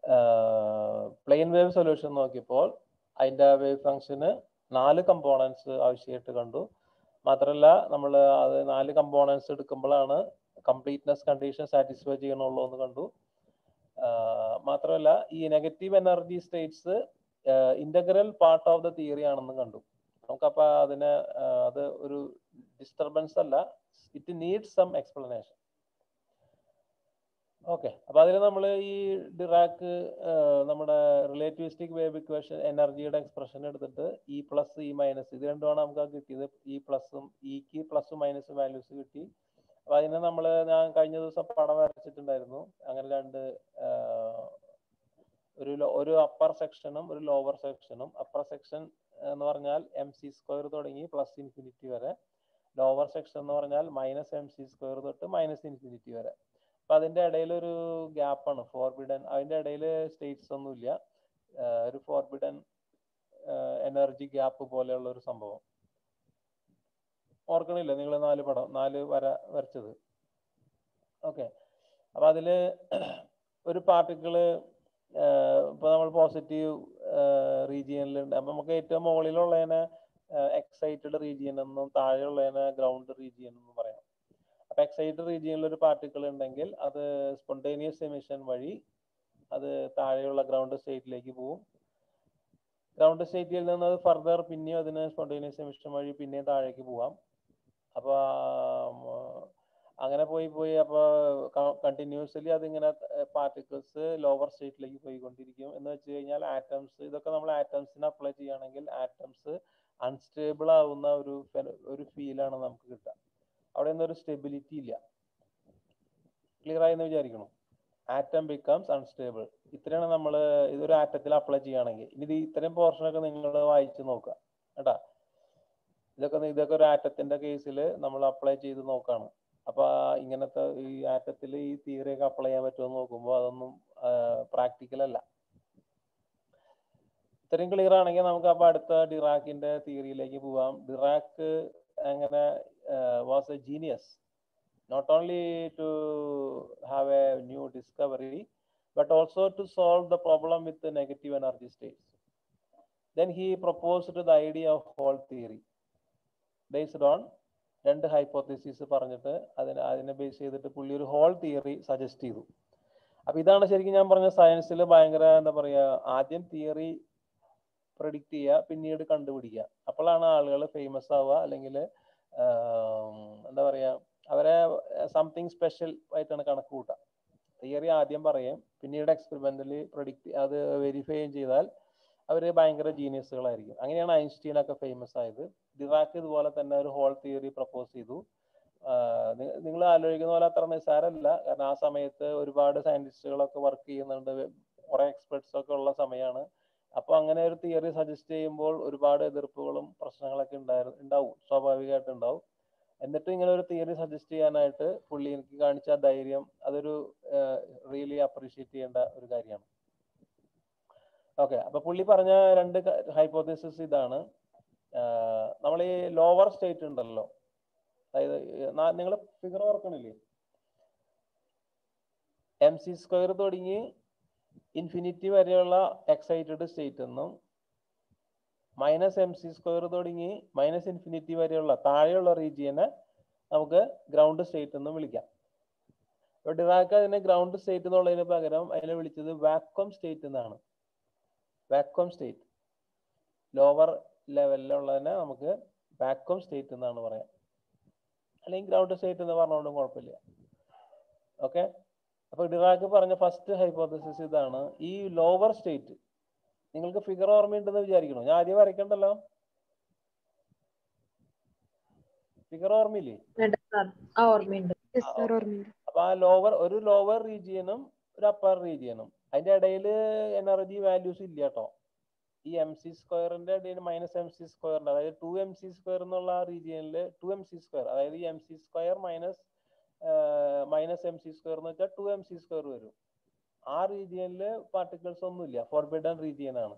Plane wave solution നോക്കിയപ്പോൾ അതിന്റെ wave ഫംഗ്ഷന് നാല് കമ്പോണൻസ് ആവശ്യമായിട്ട് കണ്ടു മാത്രമല്ല നമ്മൾ അത് നാല് കമ്പോണൻസ് എടുക്കുമ്പോഴാണ് കംപ്ലീറ്റ്നെസ് കണ്ടീഷൻ സാറ്റിസ്ഫൈ ചെയ്യണുള്ളൂ എന്ന് കണ്ടു ആഹ് മാത്രമല്ല ഈ negative energy states integral part of the theory ആണെന്ന് കണ്ടു നമുക്കപ്പോ അതിന് ആഹ് അത് ഒരു ഡിസ്റ്റർബൻസ് അല്ല it needs some explanation okay അപ്പൊ അതിൽ നമ്മൾ ഈ ഡിറാക്ക് നമ്മുടെ റിലേറ്റിവിസ്റ്റിക് വേവ് ഇക്വേഷൻ എനർജിയുടെ എക്സ്പ്രഷൻ എടുത്തിട്ട് ഇ പ്ലസ് ഇ മൈനസ് ഇത് രണ്ടുമാണ് നമുക്ക് കിട്ടിയത് ഇ പ്ലസും ഇക്ക് പ്ലസും മൈനസും വാല്യൂസ് കിട്ടി അപ്പൊ അതിന് നമ്മൾ ഞാൻ കഴിഞ്ഞ ദിവസം പടം വരച്ചിട്ടുണ്ടായിരുന്നു അങ്ങനെ രണ്ട് ആഹ്, ഒരു ലോ- ഒരു അപ്പർ സെക്ഷനും ഒരു ലോവർ സെക്ഷനും അപ്പർ സെക്ഷൻ എന്ന് പറഞ്ഞാൽ എം സി സ്ക്വയർ തുടങ്ങി പ്ലസ് ഇൻഫിനിറ്റി വരെ ലോവർ സെക്ഷൻ എന്ന് പറഞ്ഞാൽ മൈനസ് എം സി സ്ക്വയർ തൊട്ട് മൈനസ് ഇൻഫിനിറ്റി വരെ അപ്പൊ അതിന്റെ ഇടയിൽ ഒരു ഗ്യാപ്പാണ് ഫോർബിഡൻ അതിന്റെ ഇടയിൽ സ്റ്റേറ്റ്സ് ഒന്നുമില്ല ആഹ് ഒരു ഫോർബിഡൻ എനർജി ഗ്യാപ്പ് പോലെയുള്ള ഒരു സംഭവം ഓർക്കണില്ല നിങ്ങൾ നാല് പടം നാല് വര വരച്ചത് ഓക്കെ അപ്പൊ അതില് ഒരു പാർട്ടിക്കിള് ഇപ്പൊ നമ്മൾ പോസിറ്റീവ് റീജിയനിലുണ്ട് അപ്പൊ നമുക്ക് ഏറ്റവും മുകളിലുള്ളതിനെ എക്സൈറ്റഡ് റീജിയൻ എന്നും താഴെയുള്ളതിനെ ഗ്രൗണ്ട് റീജിയൻ എന്നും പറയാം അപ്പൊ എക്സൈറ്റഡ് റീജിയനിൽ ഒരു പാർട്ടിക്കിൾ ഉണ്ടെങ്കിൽ അത് സ്പോണ്ടേനിയസ് എമിഷൻ വഴി അത് താഴെയുള്ള ഗ്രൗണ്ട് സ്റ്റേറ്റിലേക്ക് പോകും ഗ്രൗണ്ട് സ്റ്റേറ്റിൽ നിന്ന് അത് ഫർദർ പിന്നെയും അതിന് സ്പോണ്ടേനിയസ് എമിഷൻ വഴി പിന്നെയും താഴേക്ക് പോവാം അപ്പൊ ആം, അങ്ങനെ പോയി പോയി അപ്പൊ കണ്ടിന്യൂസ്ലി അതിങ്ങനെ പാർട്ടിക്കിൾസ് ലോവർ സ്റ്റേറ്റിലേക്ക് പോയിക്കൊണ്ടിരിക്കും എന്ന് വെച്ച് കഴിഞ്ഞാൽ ആറ്റംസ് ഇതൊക്കെ നമ്മൾ ആറ്റംസിന് അപ്ലൈ ചെയ്യുകയാണെങ്കിൽ ആറ്റംസ് അൺസ്റ്റേബിൾ ആവുന്ന ഒരു ഫെന- ഒരു ഫീലാണ് നമുക്ക് കിട്ടുക അവിടെ ഒന്നും ഒരു സ്റ്റെബിലിറ്റി ഇല്ല ക്ലിയർ ആയി എന്ന് വിചാരിക്കണം ആറ്റം ബിക്കംസ് അൺസ്റ്റേബിൾ ഇത്രയാണ് നമ്മൾ ഇതൊരു ആറ്റത്തിൽ അപ്ലൈ ചെയ്യുകയാണെങ്കിൽ ഇനി ഇത് ഇത്രയും പോർഷനൊക്കെ നിങ്ങൾ വായിച്ച് നോക്കുക കേട്ടാ ഇതൊക്കെ നി- ഇതൊക്കെ ഒരു ആറ്റത്തിന്റെ കേസിൽ നമ്മൾ അപ്ലൈ ചെയ്ത് നോക്കാണ് അപ്പൊ ആ ഇങ്ങനത്തെ ഈ ആറ്റത്തിൽ ഈ തിയറി ഒക്കെ അപ്ലൈ ചെയ്യാൻ പറ്റുമോ എന്ന് നോക്കുമ്പോൾ അതൊന്നും പ്രാക്ടിക്കൽ അല്ല ഇത്രയും ക്ലിയർ ആണെങ്കിൽ നമുക്ക് അപ്പൊ അടുത്ത ഡിറാക്കിന്റെ തിയറിയിലേക്ക് പോവാം ഡിറാക്ക് അങ്ങനെ was a genius not only to have a new discovery, but also to solve the problem with the negative energy states. Then he proposed the idea of Hall theory based on രണ്ട് hypothesis പറഞ്ഞിട്ട് അതിനെ അതിനെ base ചെയ്തിട്ട് പുള്ളി ഒരു whole theory suggest ചെയ്തു അപ്പൊ ഇതാണ് ശരിക്കും ഞാൻ പറഞ്ഞ സയൻസിൽ ഭയങ്കര എന്താ പറയാ ആദ്യം തിയറി പ്രഡിക്റ്റ് ചെയ്യുക പിന്നീട് കണ്ടുപിടിക്കുക അപ്പോഴാണ് ആളുകൾ ഫേമസ് ആവുക അല്ലെങ്കിൽ എന്താ പറയാ അവരെ സംതിങ് സ്പെഷ്യൽ ആയിട്ടാണ് കണക്ക് കൂട്ടുക തിയറി ആദ്യം പറയും പിന്നീട് എക്സ്പെരിമെന്റലി പ്രൊഡിക്റ്റ് അത് വെരിഫൈ ചെയ്താൽ അവർ ഭയങ്കര ജീനിയസുകളായിരിക്കും അങ്ങനെയാണ് ഐൻസ്റ്റീൻ ഒക്കെ ഫേമസ് ആയത് ഡിറാക്ക് ഇതുപോലെ തന്നെ ഒരു ഹോൾ തിയറി പ്രപ്പോസ് ചെയ്തു നിങ്ങൾ ആലോചിക്കുന്ന പോലെ അത്ര നിസ്സാരമല്ല കാരണം ആ സമയത്ത് ഒരുപാട് സയന്റിസ്റ്റുകളൊക്കെ വർക്ക് ചെയ്യുന്നുണ്ട് കുറെ എക്സ്പെർട്സ് ഒക്കെ ഉള്ള സമയമാണ് അപ്പൊ അങ്ങനെ ഒരു തിയറി സജസ്റ്റ് ചെയ്യുമ്പോൾ ഒരുപാട് എതിർപ്പുകളും പ്രശ്നങ്ങളൊക്കെ ഉണ്ടായിരുന്നു ഉണ്ടാവും സ്വാഭാവികമായിട്ട് ഉണ്ടാവും എന്നിട്ട് ഇങ്ങനെ ഒരു തിയറി സജസ്റ്റ് ചെയ്യാനായിട്ട് പുള്ളി എനിക്ക് കാണിച്ച ആ ധൈര്യം അതൊരു റിയലി അപ്രീഷിയേറ്റ് ചെയ്യേണ്ട ഒരു കാര്യമാണ് ഓക്കെ അപ്പൊ പുള്ളി പറഞ്ഞ രണ്ട് ഹൈപ്പോത്തിസിസ് ഇതാണ് നമ്മൾ ഈ ലോവർ സ്റ്റേറ്റ് ഉണ്ടല്ലോ അതായത് നിങ്ങൾ ഫിഗർ ഓർക്കണില്ലേ എം സി സ്ക്വയർ തുടങ്ങി ഇൻഫിനിറ്റി വരെയുള്ള എക്സൈറ്റഡ് സ്റ്റേറ്റ് എന്നും മൈനസ് എം സി സ്ക്വയർ തുടങ്ങി മൈനസ് ഇൻഫിനിറ്റി വരെയുള്ള താഴെയുള്ള റീജിയനെ നമുക്ക് ഗ്രൗണ്ട് സ്റ്റേറ്റ് എന്ന് വിളിക്കാം അപ്പൊ ഡിറാക്ക് അതിനെ ഗ്രൗണ്ട് സ്റ്റേറ്റ് എന്നുള്ളതിന് പകരം അതിനെ വിളിച്ചത് വാക്വം സ്റ്റേറ്റ് എന്നാണ് വാക്വം സ്റ്റേറ്റ് ലോവർ ലെവലിലുള്ളതിനെ നമുക്ക് വാക്വം സ്റ്റേറ്റ് എന്നാണ് പറയാം അല്ലെങ്കിൽ ഗ്രൗണ്ട് സ്റ്റേറ്റ് എന്ന് പറഞ്ഞുകൊണ്ടും കുഴപ്പമില്ല ഓക്കെ അപ്പൊ ഡിറാക്ക് പറഞ്ഞ ഫസ്റ്റ് ഹൈപ്പോത്തസിസ് ഇതാണ് ഈ ലോവർ സ്റ്റേറ്റ് നിങ്ങൾക്ക് ഫിഗർ ഓർമ്മയുണ്ടെന്ന് വിചാരിക്കണോ ഞാൻ ആദ്യം വരയ്ക്കണ്ടല്ലോ ഫിഗർ ഓർമ്മയില്ലേ അപ്പൊ ആ ലോവർ ഒരു ലോവർ റീജിയനും ഒരു അപ്പർ റീജിയനും അതിന്റെ ഇടയിൽ എനർജി വാല്യൂസ് ഇല്ല കേട്ടോ ഈ എം സി സ്ക്വയറിന്റെ ഇടയിൽ മൈനസ് എം സി സ്ക്വയറിന്റെ അതായത് ടു എം സി സ്ക്വയർ എന്നുള്ള ആ റീജിയനിൽ ടു എം സി സ്ക്വയർ അതായത് ഈ M C square minus minus M C square എന്ന് വെച്ചാൽ ടു എം സി സ്ക്വയർ വരും ആ റീജിയനിൽ പാർട്ടിക്കിൾസ് ഒന്നുമില്ല ഫോർബിഡൻ റീജിയൻ ആണ്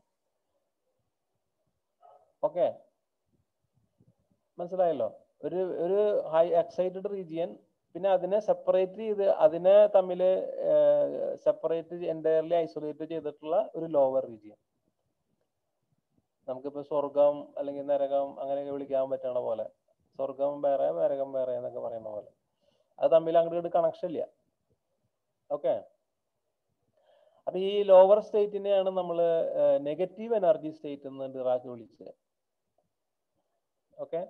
ഓക്കെ മനസ്സിലായല്ലോ ഒരു ഒരു ഹൈ എക്സൈറ്റഡ് റീജിയൻ പിന്നെ അതിനെ സെപ്പറേറ്റ് ചെയ്ത് അതിനെ തമ്മിൽ സെപ്പറേറ്റ് എൻറ്റയർലി ഐസൊലേറ്റ് ചെയ്തിട്ടുള്ള ഒരു ലോവർ റീജിയൻ നമുക്കിപ്പോ സ്വർഗം അല്ലെങ്കിൽ നരകം അങ്ങനെയൊക്കെ വിളിക്കാൻ പറ്റണ പോലെ സ്വർഗം വേറെ നരകം വേറെ എന്നൊക്കെ പറയുന്ന പോലെ അത് തമ്മിൽ അങ്ങോട്ട് കണക്ഷൻ ഇല്ല ഓക്കെ അപ്പൊ ഈ ലോവർ സ്റ്റേറ്റിനെയാണ് നമ്മൾ നെഗറ്റീവ് എനർജി സ്റ്റേറ്റ് എന്ന് ഡിറാക്ക് വിളിച്ചത് ഓക്കെ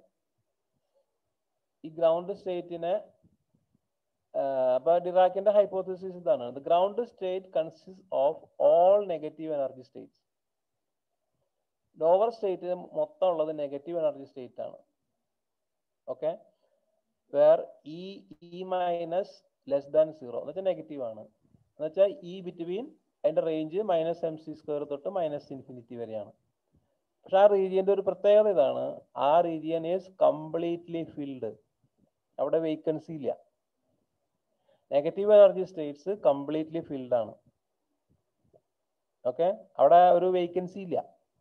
ഈ ഗ്രൗണ്ട് സ്റ്റേറ്റിനെ അപ്പൊ ഡിറാക്കിന്റെ ഹൈപ്പോത്തിസിസ് ഇതാണ് the ground state consist of all negative energy states lower state മൊത്തം ഉള്ളത് നെഗറ്റീവ് എനർജി സ്റ്റേറ്റ് ആണ് okay where E E minus less than zero എന്ന് വെച്ചാൽ നെഗറ്റീവ് ആണ് എന്ന് വെച്ചാൽ ഇ ബിറ്റ്വീൻ അതിന്റെ range minus M C square തൊട്ട് മൈനസ് ഇൻഫിനിറ്റി വരെയാണ് പക്ഷെ ആ റീജിയന്റെ ഒരു പ്രത്യേകത ഇതാണ് ആ റീജിയൻ ഈസ് കംപ്ലീറ്റ്ലി ഫിൽഡ് അവിടെ വേക്കൻസി ഇല്ല negative energy states completely filled ആണ് ഓക്കെ അവിടെ ഒരു വേക്കൻസി ഇല്ല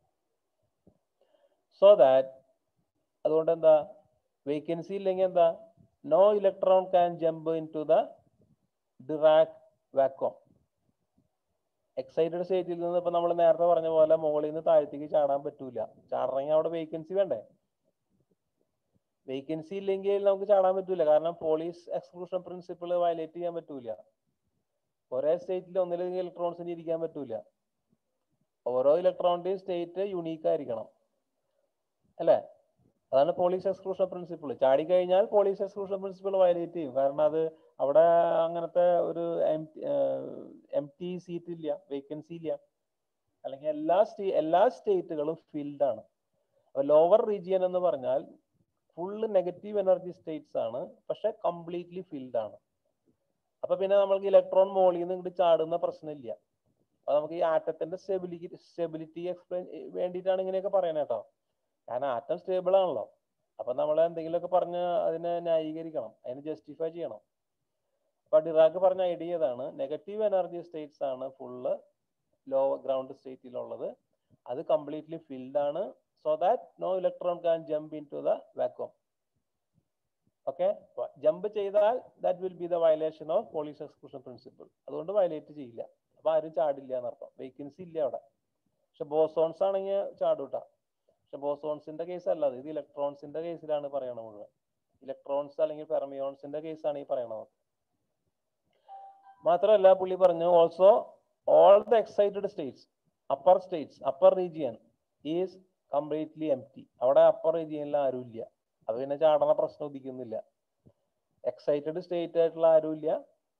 സോ ദാറ്റ് അതുകൊണ്ട് എന്താ വേക്കൻസി ഇല്ലെങ്കിൽ എന്താ no electron can jump into the Dirac vacuum excited സ്റ്റേറ്റിൽ നിന്ന് ഇപ്പൊ നമ്മൾ നേരത്തെ പറഞ്ഞ പോലെ മുകളിൽ നിന്ന് താഴത്തേക്ക് ചാടാൻ പറ്റൂല ചാടണമെങ്കിൽ അവിടെ വേക്കൻസി വേണ്ടേ വേക്കൻസി ഇല്ലെങ്കിൽ നമുക്ക് ചാടാൻ പറ്റൂല കാരണം പോലീസ് എക്സ്ക്ലൂഷൻ പ്രിൻസിപ്പിൾ വയലേറ്റ് ചെയ്യാൻ പറ്റൂല ഒരേ സ്റ്റേറ്റിൽ ഒന്നിലധികം ഇലക്ട്രോൺസിന് ഇരിക്കാൻ പറ്റൂല ഓരോ ഇലക്ട്രോണിന്റെയും സ്റ്റേറ്റ് യുണീക്ക് ആയിരിക്കണം അല്ലേ അതാണ് പോലീസ് എക്സ്ക്ലൂഷൻ പ്രിൻസിപ്പിൾ ചാടി കഴിഞ്ഞാൽ പോലീസ് എക്സ്ക്ലൂഷൻ പ്രിൻസിപ്പിൾ വയലേറ്റ് ചെയ്യും കാരണം അത് അവിടെ അങ്ങനത്തെ ഒരു എം ടി സീറ്റ് ഇല്ല വേക്കൻസി ഇല്ല അല്ലെങ്കിൽ എല്ലാ സ്റ്റേ എല്ലാ സ്റ്റേറ്റുകളും ഫിൽഡ് ആണ് അപ്പൊ ലോവർ റീജിയൻ എന്ന് പറഞ്ഞാൽ ഫുള്ള് നെഗറ്റീവ് എനർജി സ്റ്റേറ്റ്സ് ആണ് പക്ഷെ കംപ്ലീറ്റ്ലി ഫിൽഡ് ആണ് അപ്പൊ പിന്നെ നമ്മൾക്ക് ഇലക്ട്രോൺ മോളിൽ നിന്ന് ഇങ്ങോട്ട് ചാടുന്ന പ്രശ്നമില്ല അപ്പൊ നമുക്ക് ഈ ആറ്റത്തിന്റെ സ്റ്റെബിലിറ്റി സ്റ്റെബിലിറ്റി എക്സ്പ്ലെയിൻ വേണ്ടിയിട്ടാണ് ഇങ്ങനെയൊക്കെ പറയുന്നത് കേട്ടോ കാരണം ആറ്റം സ്റ്റേബിൾ ആണല്ലോ അപ്പൊ നമ്മൾ എന്തെങ്കിലുമൊക്കെ പറഞ്ഞ് അതിനെ ന്യായീകരിക്കണം അതിനെ ജസ്റ്റിഫൈ ചെയ്യണം അപ്പൊ ഡിറാക്ക് പറഞ്ഞ ഐഡിയ ഇതാണ് നെഗറ്റീവ് എനർജി സ്റ്റേറ്റ്സ് ആണ് ഫുള്ള് ലോ ഗ്രൗണ്ട് സ്റ്റേറ്റിലുള്ളത് അത് കംപ്ലീറ്റ്ലി ഫിൽഡ് ആണ് so that no electron can jump into the vacuum okay jump ചെയ്താൽ that will be the violation of Pauli's exclusion principle അതുകൊണ്ട് violate ചെയ്യില്ല അപ്പൊ ആരും ചാടില്ല എന്നർത്ഥം വേക്കൻസി ഇല്ല അവിടെ പക്ഷെ ബോസോൺസ് ആണെങ്കിൽ ചാടൂട്ടാ പക്ഷെ ബോസോൺസിന്റെ കേസ് അല്ല ഇത് ഇലക്ട്രോൺസിന്റെ കേസിലാണ് പറയണത് മുഴുവൻ ഇലക്ട്രോൺസ് അല്ലെങ്കിൽ ഫെർമിയോൺസിന്റെ കേസാണ് ഈ പറയണത് മാത്രമല്ല പുള്ളി പറഞ്ഞു also all the excited states upper states upper region is completely empty അവിടെ അപ്പർ റീജിയനിൽ ആരും ഇല്ല അത് പിന്നെ ചാടണ പ്രശ്നം ഉദിക്കുന്നില്ല എക്സൈറ്റഡ് സ്റ്റേറ്റ് ആയിട്ടുള്ള ആരും ഇല്ല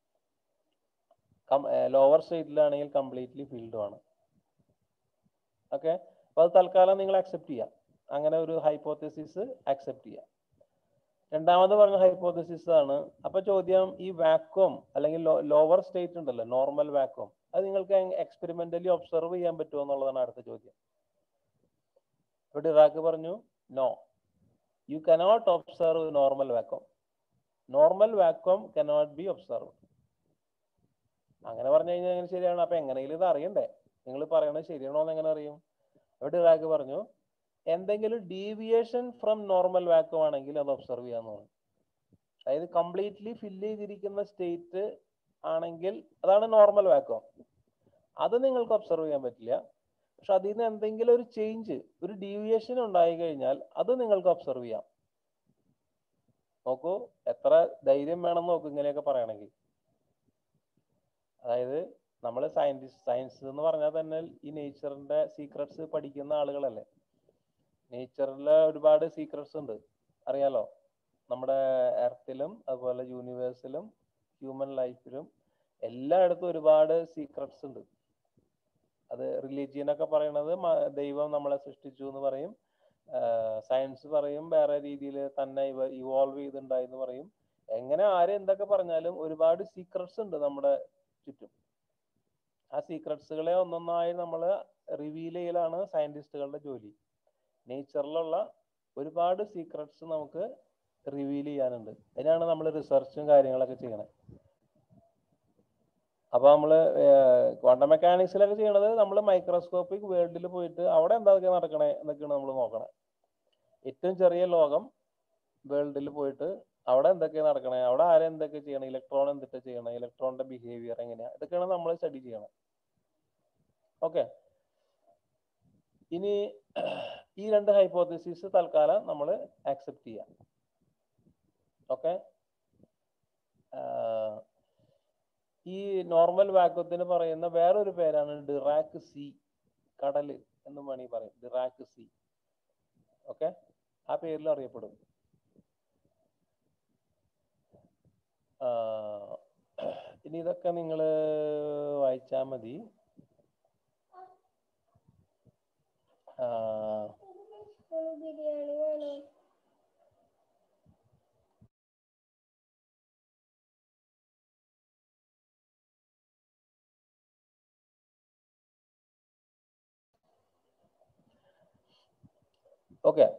ലോവർ സ്റ്റേറ്റിലാണെങ്കിൽ കംപ്ലീറ്റ്ലി ഫീൽഡും ആണ് ഓക്കെ അപ്പൊ അത് തൽക്കാലം നിങ്ങൾ അക്സെപ്റ്റ് ചെയ്യാം അങ്ങനെ ഒരു ഹൈപ്പോത്തസിസ് അക്സെപ്റ്റ് ചെയ്യാം രണ്ടാമത് പറഞ്ഞ ഹൈപ്പോത്തസിസ് ആണ് അപ്പൊ ചോദ്യം ഈ വാക്വം അല്ലെങ്കിൽ ലോവർ സ്റ്റേറ്റ് ഉണ്ടല്ലോ നോർമൽ വാക്വം അത് നിങ്ങൾക്ക് എക്സ്പെരിമെന്റലി ഒബ്സർവ് ചെയ്യാൻ പറ്റുമോ എന്നുള്ളതാണ് അടുത്ത ചോദ്യം ഇവിടെ ഇറാഖ് പറഞ്ഞു no you cannot observe normal vacuum normal vacuum cannot be observe അങ്ങനെ പറഞ്ഞു കഴിഞ്ഞാൽ എങ്ങനെ ശരിയാണ് അപ്പൊ എങ്ങനെയെങ്കിലും ഇത് അറിയണ്ടേ നിങ്ങൾ പറയണത് ശരിയാണോ എന്ന് എങ്ങനെ അറിയും ഇവിടെ ഇറാഖ് പറഞ്ഞു എന്തെങ്കിലും ഡീവിയേഷൻ ഫ്രം നോർമൽ വാക്വം ആണെങ്കിൽ അത് ഒബ്സർവ് ചെയ്യാന്ന് പറഞ്ഞു അതായത് കംപ്ലീറ്റ്ലി ഫില്ല് ചെയ്തിരിക്കുന്ന സ്റ്റേറ്റ് ആണെങ്കിൽ അതാണ് നോർമൽ വാക്വം അത് നിങ്ങൾക്ക് ഒബ്സർവ് ചെയ്യാൻ പറ്റില്ല പക്ഷെ അതിൽ നിന്ന് എന്തെങ്കിലും ഒരു ചേഞ്ച് ഒരു ഡീവിയേഷൻ ഉണ്ടായി കഴിഞ്ഞാൽ അത് നിങ്ങൾക്ക് ഒബ്സർവ് ചെയ്യാം നോക്കൂ എത്ര ധൈര്യം വേണം നോക്കൂ ഇങ്ങനെയൊക്കെ പറയണമെങ്കിൽ അതായത് നമ്മൾ സയന്റിസ്റ്റ് സയൻസ് എന്ന് പറഞ്ഞാൽ തന്നെ ഈ നേച്ചറിന്റെ സീക്രട്സ് പഠിക്കുന്ന ആളുകളല്ലേ നേച്ചറിലെ ഒരുപാട് സീക്രട്സ് ഉണ്ട് അറിയാലോ നമ്മുടെ എർത്തിലും അതുപോലെ യൂണിവേഴ്സിലും ഹ്യൂമൻ ലൈഫിലും എല്ലായിടത്തും ഒരുപാട് സീക്രട്സ് ഉണ്ട് അത് റിലീജിയൻ ഒക്കെ പറയണത് ദൈവം നമ്മളെ സൃഷ്ടിച്ചു എന്ന് പറയും സയൻസ് പറയും വേറെ രീതിയിൽ തന്നെ ഇവ ഇവോൾവ് ചെയ്തിട്ടുണ്ടായി എന്ന് പറയും എങ്ങനെ ആര് എന്തൊക്കെ പറഞ്ഞാലും ഒരുപാട് സീക്രട്സ് ഉണ്ട് നമ്മുടെ ചുറ്റും ആ സീക്രട്സുകളെ ഒന്നൊന്നായി നമ്മൾ റിവീൽ ചെയ്യലാണ് സയന്റിസ്റ്റുകളുടെ ജോലി നേച്ചറിലുള്ള ഒരുപാട് സീക്രട്സ് നമുക്ക് റിവീൽ ചെയ്യാനുണ്ട് അതിനാണ് നമ്മൾ റിസർച്ചും കാര്യങ്ങളൊക്കെ ചെയ്യണത് അപ്പൊ നമ്മള് ക്വാണ്ടം മെക്കാനിക്സിലൊക്കെ ചെയ്യണത് നമ്മൾ മൈക്രോസ്കോപ്പിക് വേൾഡിൽ പോയിട്ട് അവിടെ എന്തൊക്കെ നടക്കണേ എന്നൊക്കെയാണ് നമ്മൾ നോക്കണേ ഏറ്റവും ചെറിയ ലോകം വേൾഡിൽ പോയിട്ട് അവിടെ എന്തൊക്കെയാണ് നടക്കണേ അവിടെ ആരെ എന്തൊക്കെ ചെയ്യണം ഇലക്ട്രോൺ എന്തൊക്കെ ചെയ്യണം ഇലക്ട്രോണിന്റെ ബിഹേവിയർ എങ്ങനെയാ ഇതൊക്കെയാണ് നമ്മൾ സ്റ്റഡി ചെയ്യണം ഓക്കെ ഇനി ഈ രണ്ട് ഹൈപ്പോത്തസിസ് തൽക്കാലം നമ്മൾ ആക്സെപ്റ്റ് ചെയ്യാം ഓക്കെ ഈ നോർമൽ വാക്വത്തിന് പറയുന്ന വേറൊരു പേരാണ് ഡിറാക്ക് സി കടല് എന്ന് വേണമെങ്കിൽ പറയും ഡിറാക്ക് സി ഓക്കെ ആ പേരിൽ അറിയപ്പെടും ആഹ് ഇനി ഇതൊക്കെ നിങ്ങൾ വായിച്ചാൽ മതി ആഹ് ബിരിയാണി വേണം ഓക്കെ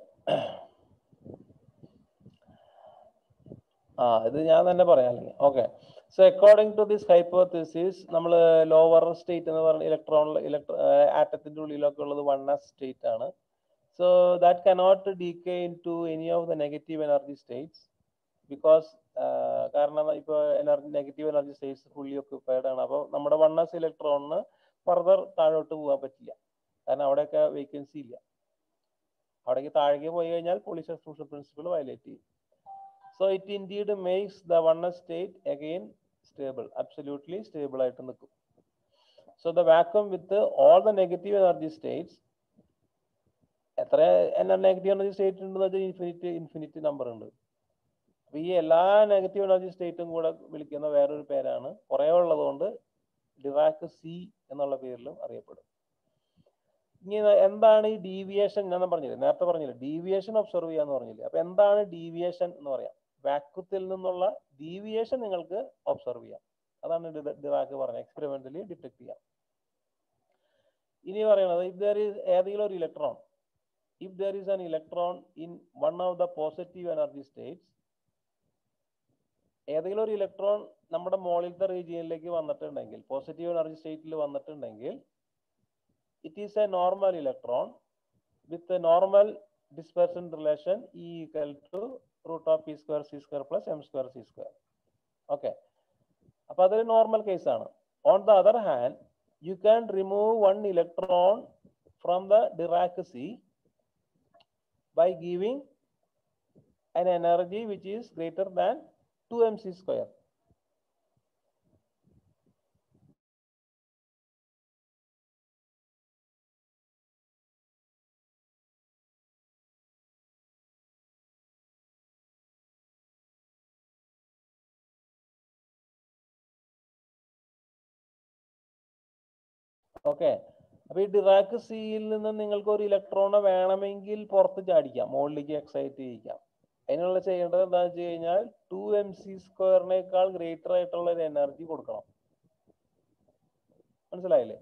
ആ ഇത് ഞാൻ തന്നെ പറയാം അല്ലെങ്കിൽ okay so according to this hypothesis നമ്മൾ ലോവർ സ്റ്റേറ്റ് എന്ന് പറഞ്ഞ ഇലക്ട്രോൺ ഇലക്ട്രോ ആറ്റത്തിന്റെ ഉള്ളിലൊക്കെ ഉള്ളത് വൺ എസ് സ്റ്റേറ്റ് ആണ് so that cannot decay into any of the negative energy states because കാരണം ഇപ്പോൾ energy negative energy states fully occupied ആണ് അപ്പോൾ നമ്മുടെ വൺ എസ് ഇലക്ട്രോണിന് ഫർദർ താഴോട്ട് പോകാൻ പറ്റില്ല കാരണം അവിടെയൊക്കെ വേക്കൻസി ഇല്ല അവിടേക്ക് താഴേക്ക് പോയി കഴിഞ്ഞാൽ പോളി സബ്സ്റ്റിറ്റ്യൂഷൻ പ്രിൻസിപ്പിൾ വയലേറ്റ് ചെയ്യും so it indeed makes the one state again stable absolutely stable ആയിട്ട് നിൽക്കും so the vacuum with all the negative energy states എത്ര നെഗറ്റീവ് എനർജി സ്റ്റേറ്റ് ഉണ്ടെന്ന് വെച്ചാൽ ഇൻഫിനിറ്റ് ഇൻഫിനിറ്റ് നമ്പർ ഉണ്ട് അപ്പൊ ഈ എല്ലാ നെഗറ്റീവ് എനർജി സ്റ്റേറ്റും കൂടെ വിളിക്കുന്ന വേറൊരു പേരാണ് കുറേ ഉള്ളതുകൊണ്ട് ഡിറാക്ക് സി എന്നുള്ള പേരിലും അറിയപ്പെടും ഇനി എന്താണ് ഈ ഡീവിയേഷൻ ഞാൻ പറഞ്ഞില്ലേ നേരത്തെ പറഞ്ഞില്ലേ ഡീവിയേഷൻ ഒബ്സർവ് ചെയ്യാന്ന് പറഞ്ഞില്ലേ അപ്പൊ എന്താണ് ഡീവിയേഷൻ എന്ന് പറയാം വാക്വത്തിൽ നിന്നുള്ള ഡീവിയേഷൻ നിങ്ങൾക്ക് ഒബ്സർവ് ചെയ്യാം അതാണ് ഡിറാക്ക് പറഞ്ഞത് എക്സ്പെരിമെന്റലി ഡിറ്റക്ട് ചെയ്യാം ഇനി പറയണത് ഇഫ് ദർ ഈസ് ഏതെങ്കിലും ഒരു electron if there is an electron in one of the positive energy states ഏതെങ്കിലും ഒരു ഇലക്ട്രോൺ നമ്മുടെ മുകളിലത്തെ റീജിയനിലേക്ക് വന്നിട്ടുണ്ടെങ്കിൽ പോസിറ്റീവ് എനർജി സ്റ്റേറ്റിൽ വന്നിട്ടുണ്ടെങ്കിൽ it is a normal electron with a normal dispersion relation E equal to root of p square c square plus m square c square. Okay. അപ്പൊ അതൊരു normal case ആണ് on the other hand you can remove one electron from the Dirac sea by giving an energy which is greater than 2 mc square. Okay അപ്പൊ ഈ Dirac സിയിൽ നിന്ന് നിങ്ങൾക്ക് ഒരു ഇലക്ട്രോണെ വേണമെങ്കിൽ പുറത്ത് ചാടിക്കാം മുകളിലേക്ക് എക്സൈറ്റ് ചെയ്യിക്കാം അതിനുള്ള ചെയ്യേണ്ടത് എന്താണെന്ന് വെച്ച് കഴിഞ്ഞാൽ ടു എം സി സ്ക്വയറിനേക്കാൾ ഗ്രേറ്റർ ആയിട്ടുള്ള ഒരു എനർജി കൊടുക്കണം മനസ്സിലായില്ലേ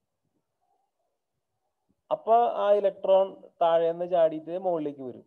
അപ്പൊ ആ ഇലക്ട്രോൺ താഴേന്ന് ചാടിയിട്ട് മുകളിലേക്ക് വരും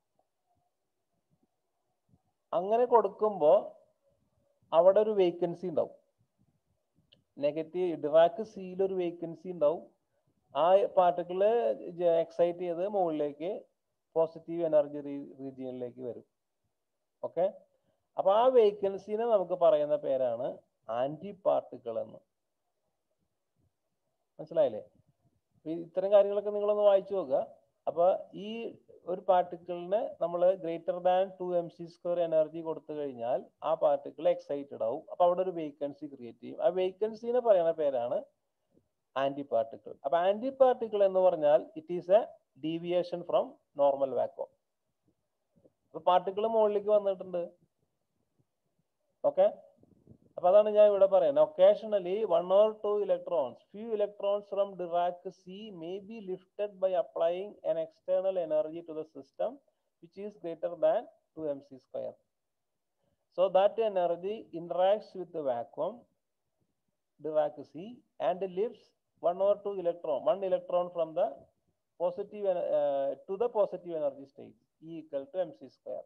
അങ്ങനെ കൊടുക്കുമ്പോ അവിടെ ഒരു വേക്കൻസി ഉണ്ടാവും നെഗറ്റീവ് ഡിറാക്ക് സിയിൽ ഒരു വേക്കൻസി ഉണ്ടാവും ആ പാർട്ടിക്കിള് എക്സൈറ്റ് ചെയ്ത് മുകളിലേക്ക് പോസിറ്റീവ് എനർജി റീജിയനിലേക്ക് വരും ഓക്കെ അപ്പൊ ആ വേക്കൻസിനെ നമുക്ക് പറയുന്ന പേരാണ് ആന്റി പാർട്ടിക്കിൾ എന്ന് മനസ്സിലായില്ലേ ഇത്തരം കാര്യങ്ങളൊക്കെ നിങ്ങളൊന്ന് വായിച്ചു നോക്കുക അപ്പൊ ഈ ഒരു പാർട്ടിക്കിളിന് നമ്മൾ greater than two M C square energy കൊടുത്തു കഴിഞ്ഞാൽ ആ പാർട്ടിക്കിൾ എക്സൈറ്റഡ് ആവും അപ്പൊ അവിടെ ഒരു വേക്കൻസി ക്രിയേറ്റ് ചെയ്യും ആ വേക്കൻസിനെ പറയുന്ന പേരാണ് ആന്റി പാർട്ടിക്കിൾ അപ്പൊ ആന്റി പാർട്ടിക്കിൾ എന്ന് പറഞ്ഞാൽ it is a deviation from normal vacuum അപ്പൊ പാർട്ടിക്കിൾ മുകളിലേക്ക് വന്നിട്ടുണ്ട് ഓക്കെ അപ്പൊ അതാണ് ഞാൻ ഇവിടെ പറയുന്നത് occasionally one or two electrons few electrons from Dirac sea may be lifted by applying an external energy to the system which is greater than 2 mc square so that energy interacts with the vacuum Dirac C and lifts one or two electron one electron from the positive uh, to the positive energy state E equal to mc square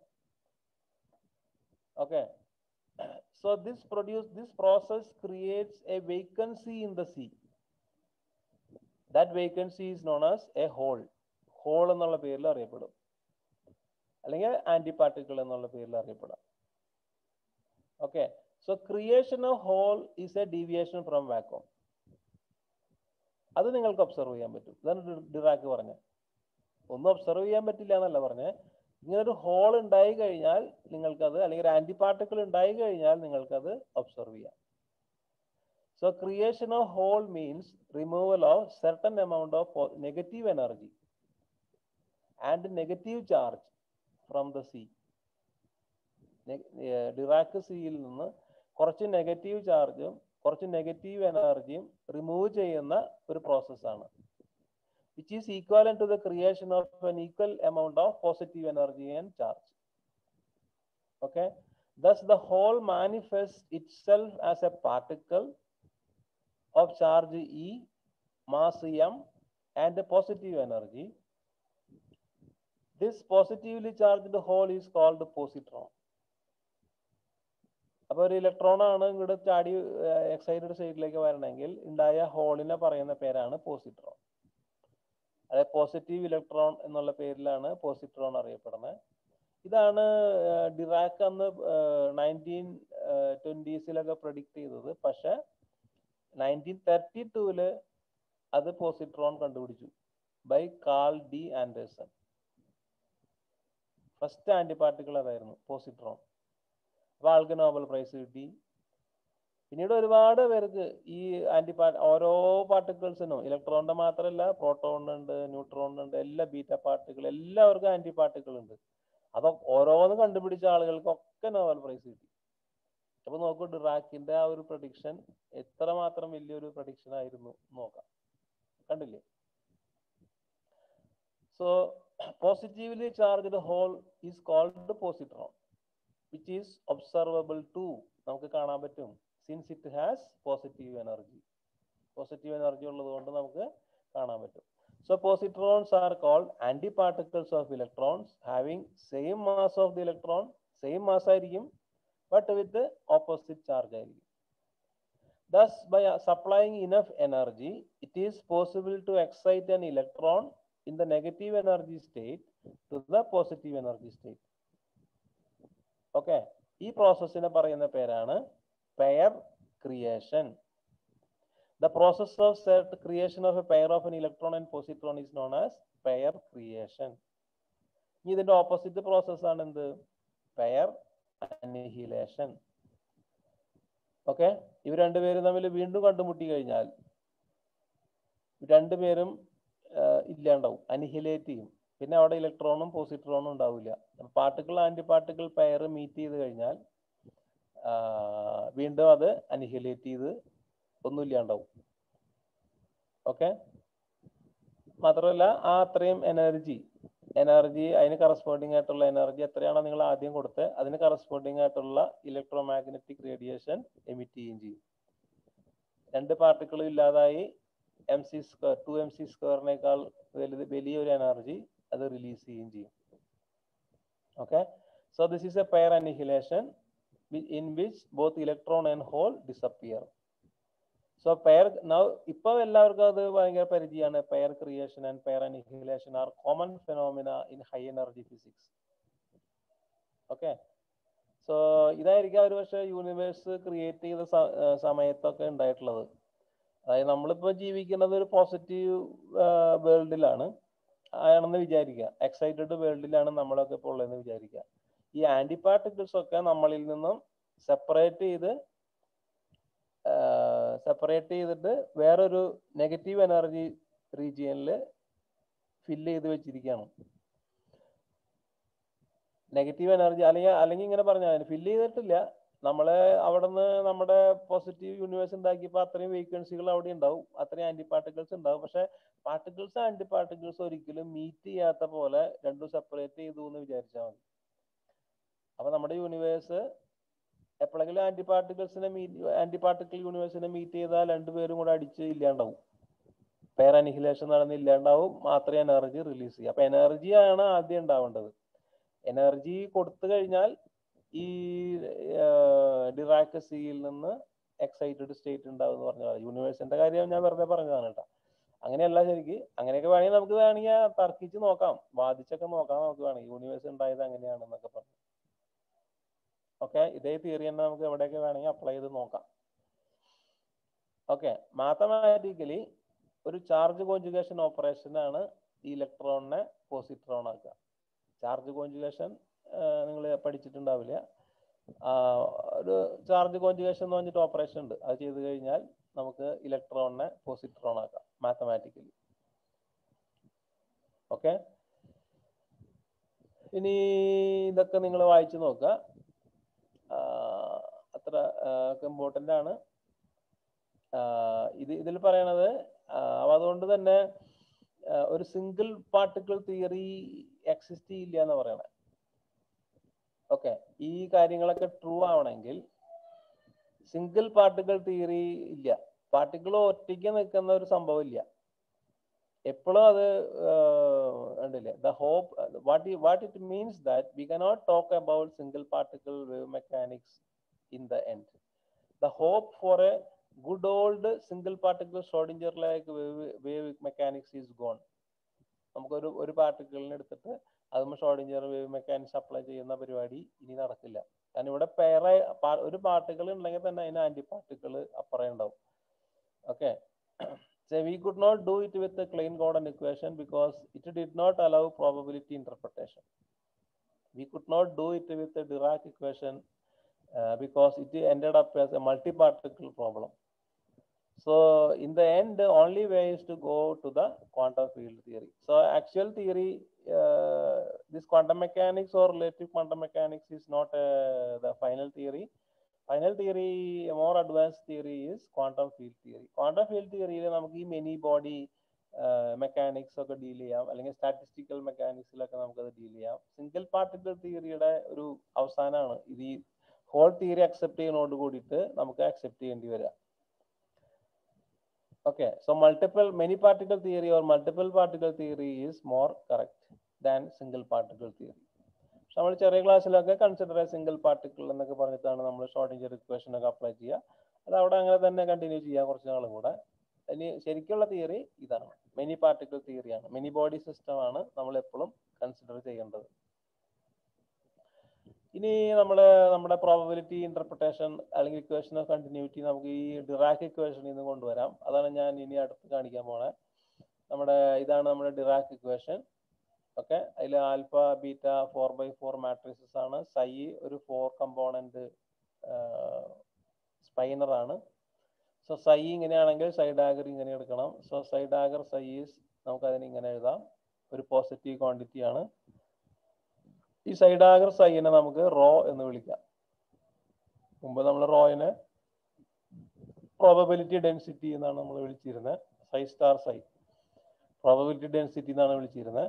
okay so this produce this process creates a vacancy in the sea that vacancy is known as a hole hole എന്നുള്ള പേരിൽ അറിയപ്പെടും അല്ലെങ്കിൽ anti particle എന്നുള്ള പേരിൽ അറിയപ്പെടാം Okay, so creation of hole is a deviation from vacuum. അത് നിങ്ങൾക്ക് observe ചെയ്യാൻ പറ്റും ഇതാണ് ഡി- ഡിറാക്ക് പറഞ്ഞ ഒന്നും ഒബ്സർവ് ചെയ്യാൻ പറ്റില്ല എന്നല്ല പറഞ്ഞേ ഇങ്ങനെ ഒരു ഹോൾ ഉണ്ടായി കഴിഞ്ഞാൽ നിങ്ങൾക്കത് അല്ലെങ്കിൽ ഒരു ആന്റി പാർട്ടിക്കിൾ ഉണ്ടായി കഴിഞ്ഞാൽ നിങ്ങൾക്കത് ഒബ്സർവ് ചെയ്യാം so creation of hole means removal of certain amount of negative energy and negative charge from the sea Dirac സിയിൽ നിന്ന് കുറച്ച് നെഗറ്റീവ് ചാർജും കുറച്ച് നെഗറ്റീവ് എനർജിയും റിമൂവ് ചെയ്യുന്ന ഒരു പ്രോസസ്സാണ് which is equal to the creation of an equal amount of positive energy and charge okay thus the whole manifests itself as a particle of charge E, mass m, and a positive energy. This positively charged whole is called positron. അപ്പൊ ഒരു electron ആണ് ഇങ്ങോട്ട് ചാടി excited സ്റ്റേറ്റിലേക്ക് വരണമെങ്കിൽ ഉണ്ടായ ഹോളിനെ പറയുന്ന പേരാണ് പോസിട്രോൺ അതായത് പോസിറ്റീവ് ഇലക്ട്രോൺ എന്നുള്ള പേരിലാണ് പോസിട്രോൺ അറിയപ്പെടുന്നത് ഇതാണ് ഡിറാക്ക് അന്ന് നയൻറ്റീൻ ട്വന്റീസിലൊക്കെ പ്രൊഡിക്ട് ചെയ്തത് പക്ഷെ നയൻറ്റീൻ തേർട്ടി ടൂവില് അത് പോസിട്രോൺ കണ്ടുപിടിച്ചു by Carl D Anderson first antiparticle അതായിരുന്നു പോസിട്രോൺ അപ്പൊ ആൾക്ക് നോബൽ പ്രൈസ് കിട്ടി പിന്നീട് ഒരുപാട് പേർക്ക് ഈ ആന്റി പാ ഓരോ പാർട്ടിക്കിൾസിനും ഇലക്ട്രോണിന്റെ മാത്രമല്ല പ്രോട്ടോൺ ഉണ്ട് ന്യൂട്രോൺ ഉണ്ട് എല്ലാ ബീറ്റ പാർട്ടിക്കിൾ എല്ലാവർക്കും ആന്റി പാർട്ടിക്കിൾ ഉണ്ട് അതൊക്കെ ഓരോന്ന് കണ്ടുപിടിച്ച ആളുകൾക്കൊക്കെ നോബൽ പ്രൈസ് കിട്ടി അപ്പൊ നോക്കൂ ഡിറാക്കിന്റെ ആ ഒരു പ്രഡിക്ഷൻ എത്രമാത്രം വലിയൊരു പ്രഡിക്ഷൻ ആയിരുന്നു നോക്കാം കണ്ടില്ലേ so positively charged hole is called positron which is observable to നമുക്ക് കാണാൻ പറ്റും since it has positive energy positive energy ഉള്ളത് കൊണ്ട് നമുക്ക് കാണാൻ പറ്റും so positrons are called antiparticles of electrons having same mass of the electron same mass ആയിരിക്കും but with opposite charge ആയിരിക്കും Thus, by uh, supplying enough energy, it is possible to excite an electron in the negative energy state to the positive energy state. Okay ഈ പ്രോസസ്സിനെ പറയുന്ന പേരാണ് pair creation the process of cert creation of a pair of an electron and positron is known as pair creation ഇതിന്റെ opposite process ആണ് എന്ത് pair annihilation okay ഇവർ രണ്ടുപേരും തമ്മിൽ വീണ്ടും കണ്ടുമുട്ടി കഴിഞ്ഞാൽ രണ്ടുപേരും ഇല്ലാണ്ടാവും അനിഹിലേറ്റ് ചെയ്യും പിന്നെ അവിടെ ഇലക്ട്രോണും പോസിട്രോണും ഉണ്ടാവില്ല particle antiparticle pair meet ചെയ്ത് കഴിഞ്ഞാൽ വീണ്ടും അത് അനിഹിലേറ്റ് ചെയ്ത് ഒന്നും ഇല്ലാണ്ടാവും ഓക്കെ മാത്രമല്ല ആ അത്രയും എനർജി എനർജി അതിന് കറസ്പോണ്ടിങ് ആയിട്ടുള്ള എനർജി എത്രയാണോ നിങ്ങൾ ആദ്യം കൊടുത്തത് അതിന് കറസ്പോണ്ടിങ് ആയിട്ടുള്ള ഇലക്ട്രോ മാഗ്നറ്റിക് റേഡിയേഷൻ എമിറ്റ് ചെയ്യുകയും ചെയ്യും രണ്ട് പാർട്ടിക്കിളും ഇല്ലാതായി M C square two M C സ്ക്വയറിനേക്കാൾ വലുത് വലിയൊരു എനർജി അത് റിലീസ് ചെയ്യുകയും ചെയ്യും okay so this is a pair annihilation in which both electron and hole disappear so pair now ഇപ്പൊ എല്ലാവർക്കും അത് ഭയങ്കര പരിചയമാണ് pair creation and pair annihilation are common phenomena in high energy physics okay so ഇതായിരിക്കും ഒരു പക്ഷേ universe create ചെയ്ത സമയത്തൊക്കെ ഉണ്ടായിട്ടുള്ളത് അതായത് നമ്മളിപ്പോ ജീവിക്കുന്നത് ഒരു പോസിറ്റീവ് വേൾഡിലാണ് ആണെന്ന് വിചാരിക്കുക എക്സൈറ്റഡ് വേൾഡിലാണ് നമ്മളൊക്കെ ഇപ്പോൾ ഉള്ളതെന്ന് വിചാരിക്കുക ഈ ആന്റി പാർട്ടിക്കിൾസ് ഒക്കെ നമ്മളിൽ നിന്നും സെപ്പറേറ്റ് ചെയ്ത് സെപ്പറേറ്റ് ചെയ്തിട്ട് വേറൊരു നെഗറ്റീവ് എനർജി റീജിയനിൽ ഫില്ല് ചെയ്ത് വെച്ചിരിക്കുകയാണ് നെഗറ്റീവ് എനർജി അല്ലെങ്കിൽ അല്ലെങ്കിൽ ഇങ്ങനെ പറഞ്ഞാൽ ഫില്ല് ചെയ്തിട്ടില്ല നമ്മളെ അവിടെ നിന്ന് നമ്മുടെ പോസിറ്റീവ് യൂണിവേഴ്സ് ഉണ്ടാക്കിയപ്പോൾ അത്രയും വേക്കൻസികൾ അവിടെ ഉണ്ടാവും അത്രയും ആന്റി പാർട്ടിക്കിൾസ് ഉണ്ടാവും പക്ഷെ പാർട്ടിക്കിൾസ് ആന്റി പാർട്ടിക്കിൾസ് ഒരിക്കലും മീറ്റ് ചെയ്യാത്ത പോലെ രണ്ടും സെപ്പറേറ്റ് ചെയ്തു എന്ന് വിചാരിച്ചാൽ മതി അപ്പൊ നമ്മുടെ യൂണിവേഴ്സ് എപ്പോഴെങ്കിലും ആന്റി പാർട്ടിക്കിൾസിനെ മീറ്റ് ആന്റി പാർട്ടിക്കിൾ യൂണിവേഴ്സിനെ മീറ്റ് ചെയ്താൽ രണ്ടുപേരും കൂടെ അടിച്ച് ഇല്ലാണ്ടാവും പെയർ അനിഹിലേഷൻ നടന്ന് ഇല്ലാണ്ടാവും മാത്രമേ എനർജി റിലീസ് ചെയ്യൂ അപ്പൊ എനർജിയാണ് ആദ്യം ഉണ്ടാവേണ്ടത് എനർജി കൊടുത്തു കഴിഞ്ഞാൽ ഈ ഡിറാക്ക് സിയിൽ നിന്ന് എക്സൈറ്റഡ് സ്റ്റേറ്റ് ഉണ്ടാവും എന്ന് പറഞ്ഞാൽ യൂണിവേഴ്സിന്റെ കാര്യം ഞാൻ വെറുതെ പറഞ്ഞതാണ് കേട്ടോ അങ്ങനെയല്ല ശരിക്ക് അങ്ങനെയൊക്കെ വേണമെങ്കിൽ നമുക്ക് വേണമെങ്കിൽ തർക്കിച്ച് നോക്കാം വാദിച്ചൊക്കെ നോക്കാം നമുക്ക് വേണമെങ്കിൽ യൂണിവേഴ്സ് ഉണ്ടായത് അങ്ങനെയാണെന്നൊക്കെ പറഞ്ഞു ഓക്കെ ഇതേ തിയറി തന്നെ നമുക്ക് എവിടെയൊക്കെ വേണമെങ്കിൽ അപ്ലൈ ചെയ്ത് നോക്കാം ഓക്കെ മാത്തമാറ്റിക്കലി ഒരു ചാർജ് കോഞ്ചുഗേഷൻ ഓപ്പറേഷൻ ആണ് ഈ ഇലക്ട്രോണിനെ പോസിട്രോൺ ആക്കുക ചാർജ് കോഞ്ചുഗേഷൻ നിങ്ങൾ പഠിച്ചിട്ടുണ്ടാവില്ല ആ, ഒരു ചാർജ് കോഞ്ചുഗേഷൻ എന്ന് പറഞ്ഞിട്ട് ഓപ്പറേഷൻ ഉണ്ട് അത് ചെയ്ത് കഴിഞ്ഞാൽ നമുക്ക് ഇലക്ട്രോണിനെ പോസിട്രോൺ ആക്കാം മാത്തമാറ്റിക്കലി ഓക്കെ ഇനി ഇതൊക്കെ നിങ്ങൾ വായിച്ചു നോക്കുക ആ, അത്ര ഇമ്പോർട്ടൻ്റ് ആണ് ആ, ഇത് ഇതിൽ പറയണത് ആ, അപ്പൊ അതുകൊണ്ട് തന്നെ ആ, ഒരു സിംഗിൾ പാർട്ടിക്കിൾ തിയറി എക്സിസ്റ്റ് ചെയ്യില്ല എന്ന് പറയണേ ഓക്കെ ഈ കാര്യങ്ങളൊക്കെ ട്രൂ ആവണമെങ്കിൽ സിംഗിൾ പാർട്ടിക്കിൾ തിയറി ഇല്ല പാർട്ടിക്കിൾ ഒറ്റയ്ക്ക് നിൽക്കുന്ന ഒരു സംഭവം ഇല്ല എപ്പോഴും അത് ഉണ്ടല്ലേ the hope what what it means that we cannot talk about single particle wave mechanics in the end the hope for a good old single particle Schrödinger like wave wave mechanics is gone നമുക്കൊരു ഒരു പാർട്ടിക്കിളിനെ എടുത്തിട്ട് അതുമ്പോൾ Schrödinger wave mechanics apply ചെയ്യുന്ന പരിപാടി ഇനി നടക്കില്ല കാരണം ഇവിടെ പേറെ ഒരു പാർട്ടിക്കിൾ ഉണ്ടെങ്കിൽ തന്നെ അതിന് ആന്റി പാർട്ടിക്കിൾ അപ്പുറം ഉണ്ടാവും okay So we could not do it with the Klein-Gordon equation because it did not allow probability interpretation. We could not do it with the Dirac equation uh, because it ended up as a multi-particle problem. So in the end, the only way is to go to the quantum field theory. So actual theory, uh, this quantum mechanics or relative quantum mechanics is not uh, the final theory. Final theory more advance theory is quantum field theory quantum field തിയറിയിൽ നമുക്ക് ഈ many body mechanics ഒക്കെ deal ചെയ്യാം അല്ലെങ്കിൽ statistical മെക്കാനിക്സിലൊക്കെ നമുക്കത് deal ചെയ്യാം single particle തിയറിയുടെ ഒരു അവസാനമാണ് ഇത് ഈ ഹോൾ തിയറി അക്സെപ്റ്റ് ചെയ്യുന്നതോട് കൂടിയിട്ട് നമുക്ക് അക്സെപ്റ്റ് ചെയ്യേണ്ടി വരിക okay so multiple many particle theory or multiple particle theory is more correct than single particle theory പക്ഷെ നമ്മൾ ചെറിയ ക്ലാസ്സിലൊക്കെ കൺസിഡർ സിംഗിൾ പാർട്ടിക്കിൾ എന്നൊക്കെ പറഞ്ഞിട്ടാണ് നമ്മൾ ഷോർട്ടിഞ്ചർ ഇക്വേഷൻ ഒക്കെ അപ്ലൈ ചെയ്യുക അത് അവിടെ അങ്ങനെ തന്നെ കണ്ടിന്യൂ ചെയ്യാം കുറച്ച് നാളും കൂടെ ഇനി ശരിക്കുള്ള തിയറി ഇതാണ് മെനി പാർട്ടിക്കിൾ തിയറിയാണ് മെനി ബോഡി സിസ്റ്റം ആണ് നമ്മൾ എപ്പോഴും കൺസിഡർ ചെയ്യേണ്ടത് ഇനി നമ്മൾ നമ്മുടെ പ്രോബബിലിറ്റി ഇന്റർപ്രിട്ടേഷൻ അല്ലെങ്കിൽ ഇക്വേഷൻ ഓഫ് കണ്ടിന്യൂറ്റി നമുക്ക് ഈ ഡിറാക്ക് ഇക്വേഷനിൽ നിന്ന് കൊണ്ടുവരാം അതാണ് ഞാൻ ഇനി അടുത്ത് കാണിക്കാൻ പോണേ നമ്മുടെ ഇതാണ് നമ്മുടെ ഡിറാക്ക് ഇക്വേഷൻ ഓക്കെ അതിൽ alpha beta four by four matrices ആണ് സൈ ഒരു ഫോർ കമ്പോണന്റ് സ്പൈനർ ആണ് സോ സൈ ഇങ്ങനെയാണെങ്കിൽ സൈഡാഗർ ഇങ്ങനെ എടുക്കണം സോ സൈഡാഗർ സൈ ഈസ് നമുക്ക് അതിന് ഇങ്ങനെ എഴുതാം ഒരു പോസിറ്റീവ് ക്വാണ്ടിറ്റി ആണ് ഈ സൈഡാഗർ സൈനെ നമുക്ക് റോ എന്ന് വിളിക്കാം മുമ്പ് നമ്മൾ റോയിനെ പ്രോബബിലിറ്റി ഡെൻസിറ്റി എന്നാണ് നമ്മൾ വിളിച്ചിരുന്നത് psi star psi probability density എന്നാണ് വിളിച്ചിരുന്നത്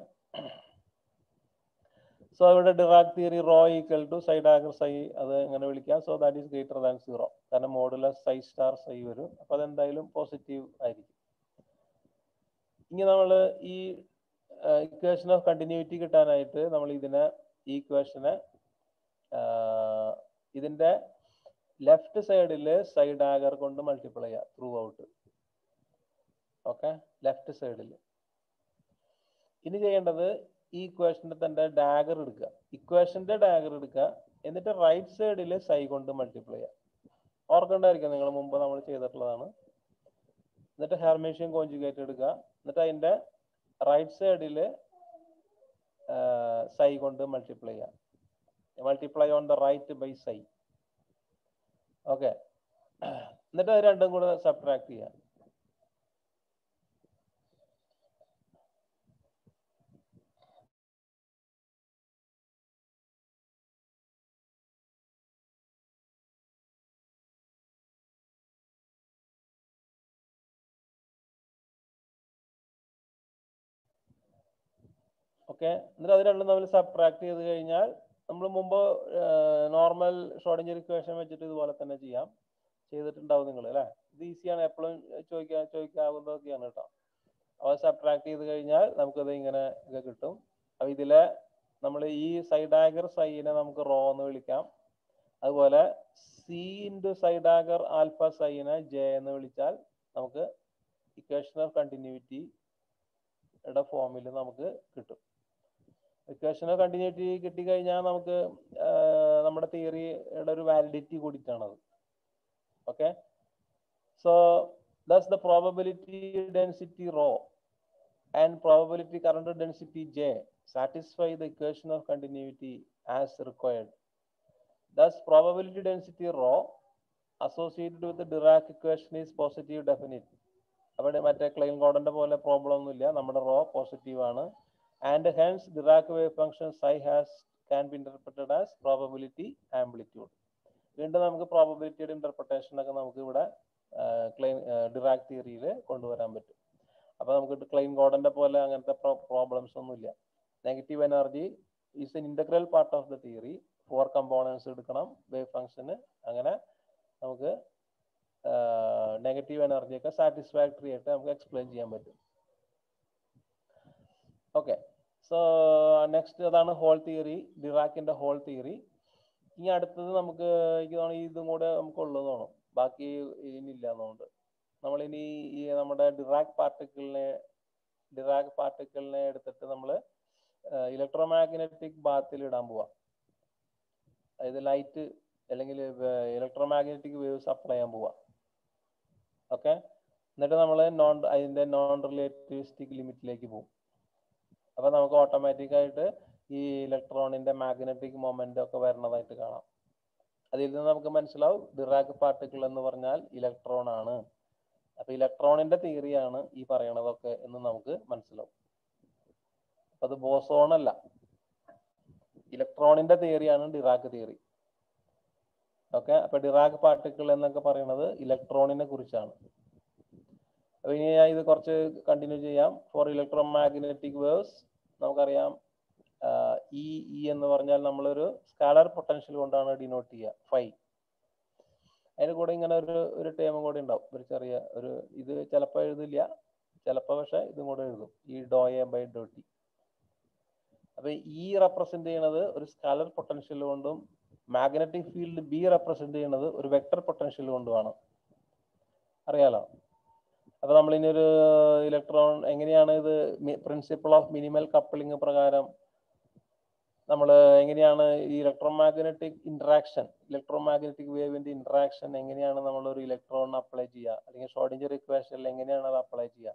സോ ഇവിടെ Dirac theory rho equal to psi dagger psi അത് എങ്ങനെ വിളിക്കാം so that is greater than zero കാരണം മോഡുലസ് സൈ സ്റ്റാർ സൈ വരും അപ്പൊ അതെന്തായാലും പോസിറ്റീവ് ആയിരിക്കും ഇനി നമ്മൾ ഈ ഇക്വേഷൻ ഓഫ് കണ്ടിന്യൂറ്റി കിട്ടാനായിട്ട് നമ്മൾ ഇതിനെ ഈ ഇക്വേഷനെ ഇതിന്റെ ലെഫ്റ്റ് സൈഡിൽ സൈഡാഗർ കൊണ്ട് മൾട്ടിപ്ലൈ ചെയ്യുക ത്രൂ ഔട്ട് ഓക്കെ ലെഫ്റ്റ് സൈഡിൽ ഇനി ചെയ്യേണ്ടത് ഈ ഇക്വേഷന്റെ തന്നെ ഡാഗർ എടുക്കുക ഇക്വേഷന്റെ ഡാഗർ എടുക്കുക എന്നിട്ട് റൈറ്റ് സൈഡിൽ സൈ കൊണ്ട് മൾട്ടിപ്ലൈ ചെയ്യുക ഓർക്കണ്ടായിരിക്കും നിങ്ങൾ മുമ്പ് നമ്മൾ ചെയ്തിട്ടുള്ളതാണ് എന്നിട്ട് ഹെർമേഷ്യൻ കോഞ്ചുഗേറ്റ് എടുക്കുക എന്നിട്ട് അതിന്റെ റൈറ്റ് സൈഡിൽ സൈ കൊണ്ട് മൾട്ടിപ്ലൈ ചെയ്യാം multiply on the right by psi okay എന്നിട്ട് അത് രണ്ടും കൂടെ സബ്ട്രാക്ട് ചെയ്യാം ഓക്കെ എന്നിട്ട് അത് രണ്ടും തമ്മിൽ സബ്ട്രാക്ട് ചെയ്ത് കഴിഞ്ഞാൽ നമ്മൾ മുമ്പ് നോർമൽ ഷോർഡിഞ്ചർ ഇക്വേഷൻ വെച്ചിട്ട് ഇതുപോലെ തന്നെ ചെയ്യാം ചെയ്തിട്ടുണ്ടാവും നിങ്ങൾ അല്ലേ ഇത് ഈസിയാണ് എപ്പോഴും ചോദിക്കാൻ ചോദിക്കാവുന്നതൊക്കെയാണ് കേട്ടോ അവ സബ്ട്രാക്ട് ചെയ്ത് കഴിഞ്ഞാൽ നമുക്കത് ഇങ്ങനെ ഇത് കിട്ടും അപ്പൊ ഇതിലെ നമ്മൾ ഈ സൈഡാഗർ സൈനെ നമുക്ക് റോ എന്ന് വിളിക്കാം അതുപോലെ സി ഇൻറ്റു സൈഡാഗർ ആൽഫ സൈനെ ജെ എന്ന് വിളിച്ചാൽ നമുക്ക് ഇക്വേഷൻ ഓഫ് കണ്ടിന്യൂറ്റിയുടെ ഫോമിൽ നമുക്ക് കിട്ടും ഇക്വേഷൻ ഓഫ് കണ്ടിന്യൂറ്റി കിട്ടിക്കഴിഞ്ഞാൽ നമുക്ക് നമ്മുടെ തിയറിയുടെ ഒരു വാലിഡിറ്റി കൂടിയിട്ടാണത് okay so thus the probability density rho and probability current density J satisfy the equation of continuity as required. Thus, probability density rho associated with the Dirac equation is positive definite. അവിടെ മറ്റേ Klein കോഡന്റെ പോലെ problem ഒന്നുമില്ല നമ്മുടെ rho positive ആണ് and hence Dirac wave function psi has can be interpreted as probability amplitude വീണ്ടും നമുക്ക് പ്രോബബിലിറ്റിയുടെ interpretation ഒക്കെ നമുക്ക് ഇവിടെ ക്ലെയിൻ ഡിറാക് തിയറിയിൽ കൊണ്ടുവരാൻ പറ്റും അപ്പൊ നമുക്ക് ക്ലെയിം കോഡന്റെ പോലെ അങ്ങനത്തെ പ്രോബ്ലംസ് ഒന്നുമില്ല negative energy is an integral part of the theory four components എടുക്കണം വേവ് ഫംഗ്ഷന് അങ്ങനെ നമുക്ക് നെഗറ്റീവ് എനർജി ഒക്കെ സാറ്റിസ്ഫാക്ടറി ആയിട്ട് നമുക്ക് എക്സ്പ്ലെയിൻ ചെയ്യാൻ പറ്റും ഓക്കെ സോ നെക്സ്റ്റ് അതാണ് ഹോൾ തിയറി ഡിറാക്കിന്റെ ഹോൾ തിയറി ഇനി അടുത്തത് നമുക്ക് എനിക്ക് തോന്നുന്നു ഇതും കൂടെ നമുക്ക് ഉള്ളത് തോന്നും ബാക്കി ഇനിയില്ല എന്നുകൊണ്ട് നമ്മളിനി ഈ നമ്മുടെ ഡിറാക് പാർട്ടിക്കിളിനെ ഡിറാക് പാർട്ടിക്കിളിനെ എടുത്തിട്ട് നമ്മൾ ഇലക്ട്രോ മാഗ്നറ്റിക് ബാത്തിൽ ഇടാൻ പോവാം അതായത് ലൈറ്റ് അല്ലെങ്കിൽ ഇലക്ട്രോ മാഗ്നറ്റിക് വേവ്സ് അപ്ലൈ ചെയ്യാൻ പോവാം ഓക്കെ എന്നിട്ട് നമ്മൾ നോൺ അതിന്റെ നോൺ റിലേറ്റിവിസ്റ്റിക് ലിമിറ്റിലേക്ക് പോകും അപ്പൊ നമുക്ക് ഓട്ടോമാറ്റിക് ആയിട്ട് ഈ ഇലക്ട്രോണിന്റെ മാഗ്നറ്റിക് മൊമെന്റ് ഒക്കെ വരുന്നതായിട്ട് കാണാം അതിൽ നിന്ന് നമുക്ക് മനസ്സിലാവും ഡിറാക് പാർട്ടിക്കിൾ എന്ന് പറഞ്ഞാൽ ഇലക്ട്രോൺ ആണ് അപ്പൊ ഇലക്ട്രോണിന്റെ തിയറിയാണ് ഈ പറയണതൊക്കെ എന്ന് നമുക്ക് മനസ്സിലാവും അത് ബോസോൺ അല്ല ഇലക്ട്രോണിന്റെ തിയറിയാണ് ഡിറാക് തിയറി ഓക്കെ അപ്പൊ ഡിറാക് പാർട്ടിക്കിൾ എന്നൊക്കെ പറയുന്നത് ഇലക്ട്രോണിനെ കുറിച്ചാണ് അപ്പൊ ഇനി ഞാൻ ഇത് കുറച്ച് കണ്ടിന്യൂ ചെയ്യാം ഫോർ ഇലക്ട്രോ മാഗ്നറ്റിക് വേവ്സ് നമുക്കറിയാം ഇ ഇ എന്ന് പറഞ്ഞാൽ നമ്മളൊരു സ്കാലർ പൊട്ടൻഷ്യൽ കൊണ്ടാണ് ഡിനോട്ട് ചെയ്യുക ഫൈ അതിന് കൂടെ ഇങ്ങനെ ഒരു ഒരു ടേമും കൂടെ ഉണ്ടാവും ഒരു ചെറിയ ഒരു ഇത് ചിലപ്പോൾ എഴുതില്ല ചിലപ്പോൾ പക്ഷെ ഇതും കൂടെ എഴുതും ഈ do A by do T അപ്പൊ ഇ റെപ്രസെന്റ് ചെയ്യണത് ഒരു സ്കാലർ പൊട്ടൻഷ്യൽ കൊണ്ടും മാഗ്നറ്റിക് ഫീൽഡ് ബി റെപ്രസെന്റ് ചെയ്യണത് ഒരു വെക്ടർ പൊട്ടൻഷ്യൽ കൊണ്ടുമാണ് അറിയാലോ അപ്പൊ നമ്മൾ ഇനി ഒരു ഇലക്ട്രോൺ എങ്ങനെയാണ് ഇത് പ്രിൻസിപ്പിൾ ഓഫ് മിനിമൽ കപ്പിളിംഗ് പ്രകാരം നമ്മൾ എങ്ങനെയാണ് ഈ electromagnetic interaction electromagnetic വേവിന്റെ ഇന്ററാക്ഷൻ എങ്ങനെയാണ് നമ്മൾ ഒരു ഇലക്ട്രോൺ അപ്ലൈ ചെയ്യുക അല്ലെങ്കിൽ ഷോർഡിഞ്ചർ ഇക്വേഷനിൽ എങ്ങനെയാണ് അത് അപ്ലൈ ചെയ്യുക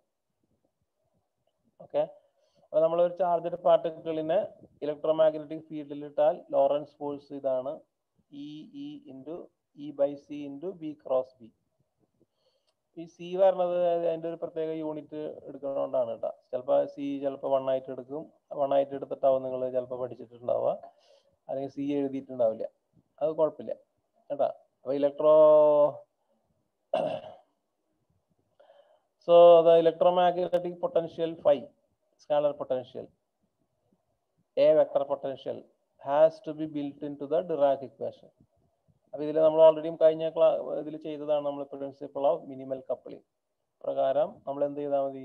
ഓക്കെ അപ്പൊ നമ്മൾ ഒരു ചാർജഡ് പാർട്ടിക്കിളിനെ ഇലക്ട്രോ മാഗ്നറ്റിക് ഫീൽഡിൽ ഇട്ടാൽ ലോറൻസ് ഫോഴ്സ് ഇതാണ് E E into E by C into B cross B ഈ സി പറഞ്ഞത് അതിന്റെ ഒരു പ്രത്യേക യൂണിറ്റ് എടുക്കുന്നതുകൊണ്ടാണ് കേട്ടോ ചിലപ്പോൾ സി ചിലപ്പോൾ വൺ ആയിട്ട് എടുക്കും വൺ ആയിട്ട് എടുത്തിട്ടാവും നിങ്ങൾ ചിലപ്പോൾ പഠിച്ചിട്ടുണ്ടാവുക അല്ലെങ്കിൽ സി എഴുതിയിട്ടുണ്ടാവില്ല അത് കുഴപ്പമില്ല കേട്ടാ അപ്പൊ electro so the electromagnetic potential phi scalar potential A vector potential has to be built into the Dirac equation അപ്പൊ ഇതിൽ നമ്മൾ ഓൾറെഡി കഴിഞ്ഞ ക്ലാ ഇതിൽ ചെയ്തതാണ് നമ്മൾ പ്രിൻസിപ്പിൾ ഓഫ് മിനിമൽ കപ്പിളിംഗ് പ്രകാരം നമ്മൾ എന്ത് ചെയ്താൽ മതി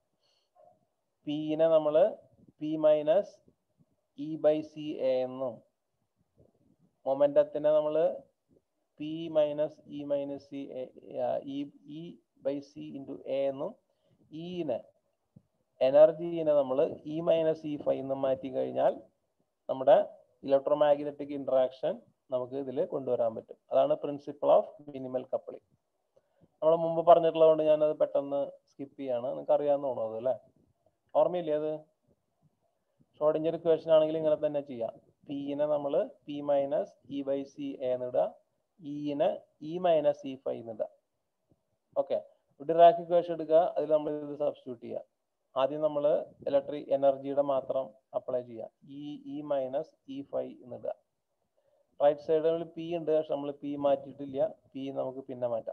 പിനെ നമ്മൾ P minus E by C A എന്നും മൊമെന്റത്തിനെ നമ്മൾ P minus E minus C E by C into A എന്നും ഇനെ എനർജീനെ നമ്മൾ ഇ മൈനസ് ഇ ഫൈവ് എന്നും മാറ്റി കഴിഞ്ഞാൽ നമ്മുടെ ഇലക്ട്രോ മാഗ്നറ്റിക് ഇന്ററാക്ഷൻ നമുക്ക് ഇതിൽ കൊണ്ടുവരാൻ പറ്റും അതാണ് പ്രിൻസിപ്പിൾ ഓഫ് മിനിമൽ കപ്പിളിംഗ് നമ്മൾ മുമ്പ് പറഞ്ഞിട്ടുള്ളതുകൊണ്ട് ഞാനത് പെട്ടെന്ന് സ്കിപ്പ് ചെയ്യാണ് നിങ്ങൾക്ക് അറിയാമെന്ന് തോന്നുന്നു അത് അല്ലേ ഓർമ്മയില്ലേ അത് ഷോർഡിഞ്ചർ ഇക്വേഷൻ ആണെങ്കിൽ ഇങ്ങനെ തന്നെ ചെയ്യാം പിനെ നമ്മൾ P minus E by C എന്നിടുക ഇനെ ഇ മൈനസ് ഇ ഫൈവ് എന്നിടുക ഓക്കെ ഡിറാക് ഇക്വേഷൻ എടുക്കുക അതിൽ നമ്മൾ ഇത് സബ്സ്റ്റിറ്റ്യൂട്ട് ചെയ്യുക ആദ്യം നമ്മൾ ഇലക്ട്രിക് എനർജിയുടെ മാത്രം അപ്ലൈ ചെയ്യുക E E minus E five എന്നിടുക റൈറ്റ് സൈഡിൽ പി ഉണ്ട് പക്ഷെ നമ്മൾ പി മാറ്റിയിട്ടില്ല പി നമുക്ക് പിന്നെ മാറ്റാം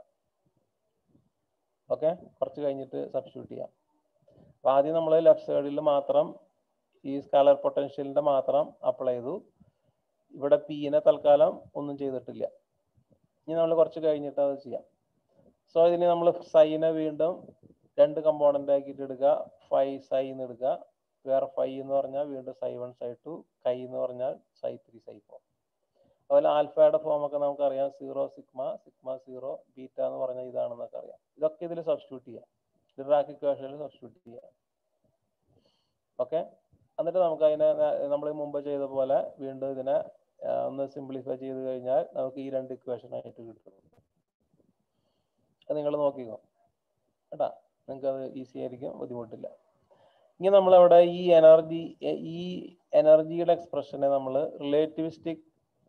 ഓക്കെ കുറച്ച് കഴിഞ്ഞിട്ട് സബ്സ്റ്റിറ്റ്യൂട്ട് ചെയ്യാം അപ്പൊ ആദ്യം നമ്മൾ ലെഫ്റ്റ് സൈഡിൽ മാത്രം ഈ സ്കാലർ പൊട്ടൻഷ്യലിന്റെ മാത്രം അപ്ലൈ ചെയ്തു ഇവിടെ പിനെ തൽക്കാലം ഒന്നും ചെയ്തിട്ടില്ല ഇനി നമ്മൾ കുറച്ച് കഴിഞ്ഞിട്ട് അത് ചെയ്യാം സോ ഇതിന് നമ്മൾ സൈനെ വീണ്ടും രണ്ട് കമ്പോണന്റ് ആക്കിയിട്ട് എടുക്കുക ഫൈ സൈ എന്ന് എടുക്കുക വേറെ ഫൈ എന്ന് പറഞ്ഞാൽ വീണ്ടും സൈ വൺ സൈ ടു കൈ എന്ന് പറഞ്ഞാൽ സൈ ത്രീ സൈ ഫോർ അതുപോലെ ആൽഫയുടെ ഫോം ഒക്കെ നമുക്കറിയാം zero sigma sigma zero beta എന്ന് പറഞ്ഞാൽ ഇതാണെന്നൊക്കെ അറിയാം ഇതൊക്കെ ഇതിൽ സബ്സ്റ്റിറ്റ്യൂട്ട് ചെയ്യാം ഡിറാക് ഇക്വേഷനിൽ സബ്സ്റ്റിറ്റ്യൂട്ട് ചെയ്യാം ഓക്കെ എന്നിട്ട് നമുക്ക് അതിനെ നമ്മൾ മുമ്പ് ചെയ്ത പോലെ വീണ്ടും ഇതിനെ ഒന്ന് സിംപ്ലിഫൈ ചെയ്ത് കഴിഞ്ഞാൽ നമുക്ക് ഈ രണ്ട് ഇക്വേഷൻ ആയിട്ട് കിട്ടും അത് നിങ്ങൾ നോക്കിക്കോ കേട്ടാ നിങ്ങൾക്ക് അത് ഈസി ആയിരിക്കും ബുദ്ധിമുട്ടില്ല ഇനി നമ്മളവിടെ ഈ എനർജി ഈ എനർജിയുടെ എക്സ്പ്രഷനെ നമ്മൾ relativistic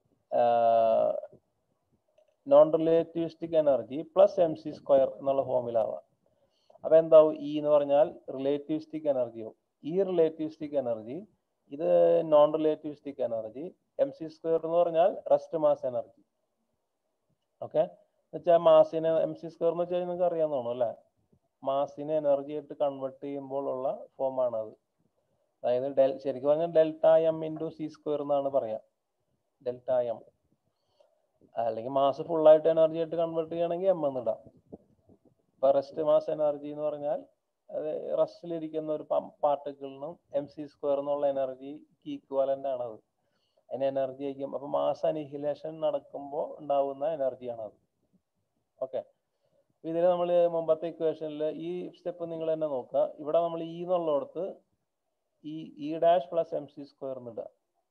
non relativistic energy plus M C square എന്നുള്ള ഫോമിലാവാം അപ്പൊ എന്താവും ഇ എന്ന് പറഞ്ഞാൽ റിലേറ്റിവിസ്റ്റിക് എനർജിയോ ഈ റിലേറ്റിവിസ്റ്റിക് എനർജി ഇത് non relativistic energy M C square എന്ന് പറഞ്ഞാൽ റെസ്റ്റ് മാസ് എനർജി ഓക്കെ എന്നുവെച്ചാൽ മാസിനെ എം സി സ്ക്വയർ എന്ന് വെച്ചാൽ നിങ്ങൾക്ക് അറിയാൻ തോന്നുന്നു അല്ലേ മാസിനെ എനർജി ആയിട്ട് കൺവേർട്ട് ചെയ്യുമ്പോൾ ഉള്ള ഫോമാണ് അത് അതായത് ഡെൽ ശരിക്കും പറഞ്ഞാൽ delta M into C square എന്നാണ് പറയാം ഡെൽറ്റ എം അല്ലെങ്കിൽ മാസ് ഫുള്ളായിട്ട് എനർജി ആയിട്ട് കൺവേർട്ട് ചെയ്യണമെങ്കിൽ എം എന്നിടാം ഇപ്പൊ റെസ്റ്റ് മാസ് എനർജി എന്ന് പറഞ്ഞാൽ അത് റെസ്റ്റിലിരിക്കുന്ന ഒരു പാർട്ടിക്കിളിനും എം സി സ്ക്വയർ എന്നുള്ള എനർജിക്ക് ഈക്വലന്റ് ആണ് അത് അതിന് എനർജി ആയിരിക്കും അപ്പൊ മാസ് അനിഹിലേഷൻ നടക്കുമ്പോൾ ഉണ്ടാവുന്ന എനർജിയാണ് അത് ഓക്കെ ഇതിൽ നമ്മൾ മുമ്പത്തെ ഇക്വേഷനിൽ ഈ സ്റ്റെപ്പ് നിങ്ങൾ തന്നെ നോക്കുക ഇവിടെ നമ്മൾ ഇ എന്നുള്ളിടത്ത് ഈ E dash plus M C square എന്നിടുക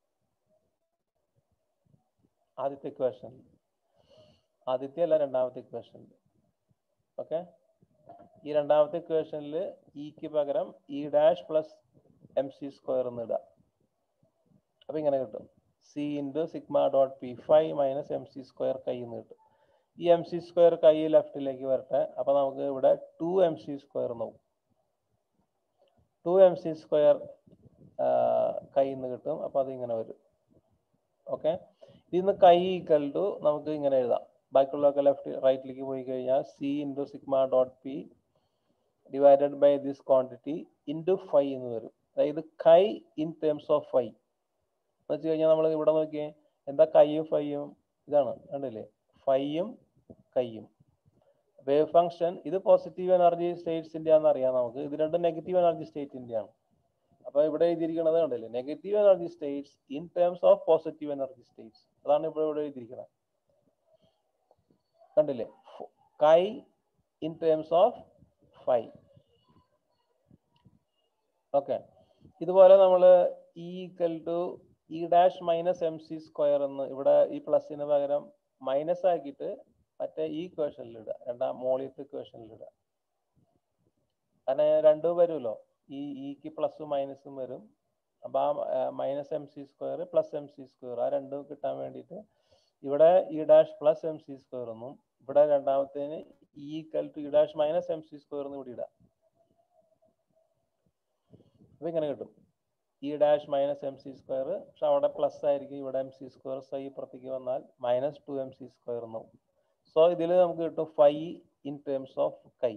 ആദ്യത്തെ ഇക്വേഷനിൽ ആദ്യത്തെ അല്ല രണ്ടാമത്തെ ഇക്വേഷനിൽ ഓക്കെ ഈ രണ്ടാമത്തെ ഇക്വേഷനിൽ ഇക്ക് പകരം E dash plus M C square എന്ന് ഇടുക അപ്പൊ ഇങ്ങനെ കിട്ടും C into sigma dot P phi minus M C square chi എന്ന് കിട്ടും ഈ എം സി സ്ക്വയർ കൈ ലെഫ്റ്റിലേക്ക് വരട്ടെ അപ്പൊ നമുക്ക് ഇവിടെ ടു എം സി സ്ക്വയർ നോക്കും two M C square chi എന്ന് കിട്ടും അപ്പൊ അത് ഇങ്ങനെ വരും ഓക്കെ ഇതിന്ന് കൈ ഈക്വൽ ടു നമുക്ക് ഇങ്ങനെ എഴുതാം ബാക്കിയുള്ളതൊക്കെ ലെഫ്റ്റ് റൈറ്റിലേക്ക് പോയി കഴിഞ്ഞാൽ C into sigma dot P divided by this quantity into phi എന്ന് വരും അതായത് കൈ ഇൻ ടേംസ് ഓഫ് ഫൈവ് എന്ന് വെച്ച് കഴിഞ്ഞാൽ നമ്മൾ ഇവിടെ നോക്കിയേ എന്താ കൈയും ഫൈയും ഇതാണ് കണ്ടില്ലേ ഫൈയും കൈയും വേവ് ഫംഗ്ഷൻ ഇത് പോസിറ്റീവ് എനർജി സ്റ്റേറ്റ്സിന്റെ ആണെന്ന് അറിയാം നമുക്ക് ഇത് രണ്ടും നെഗറ്റീവ് എനർജി സ്റ്റേറ്റിന്റെ ആണ് അപ്പൊ ഇവിടെ എഴുതിയിരിക്കുന്നത് കണ്ടില്ലേ negative energy states in terms of positive energy states അതാണ് ഇവിടെ ഇവിടെ എഴുതിയിരിക്കുന്നത് കണ്ടില്ലേ chi in terms of phi okay ഇതുപോലെ നമ്മൾ E equal to E dash minus M C square എന്ന് ഇവിടെ ഈ പ്ലസിന് പകരം മൈനസ് ആക്കിയിട്ട് മറ്റേ ഈ ഇക്വേഷനിൽ ഇടുക രണ്ടാം മോളിയത്തെ ഇക്വേഷനിൽ ഇടുക കാരണം രണ്ടും വരുമല്ലോ ഈ ഇക്ക് പ്ലസും മൈനസും വരും അപ്പൊ ആ minus M C square plus M C square ആ രണ്ടും കിട്ടാൻ വേണ്ടിയിട്ട് ഇവിടെ E dash plus M C square എന്നും ഇവിടെ രണ്ടാമത്തേന് E equal to E dash minus M C square എന്ന് ഇവിടെ ഇടാം അപ്പൊ ഇങ്ങനെ കിട്ടും E dash minus M C square പക്ഷെ അവിടെ പ്ലസ് ആയിരിക്കും ഇവിടെ എം സി സ്ക്വയർ സൈ ഇപ്പുറത്തേക്ക് വന്നാൽ minus two M C square എന്നാവും സോ ഇതിൽ നമുക്ക് കിട്ടും phi in terms of chi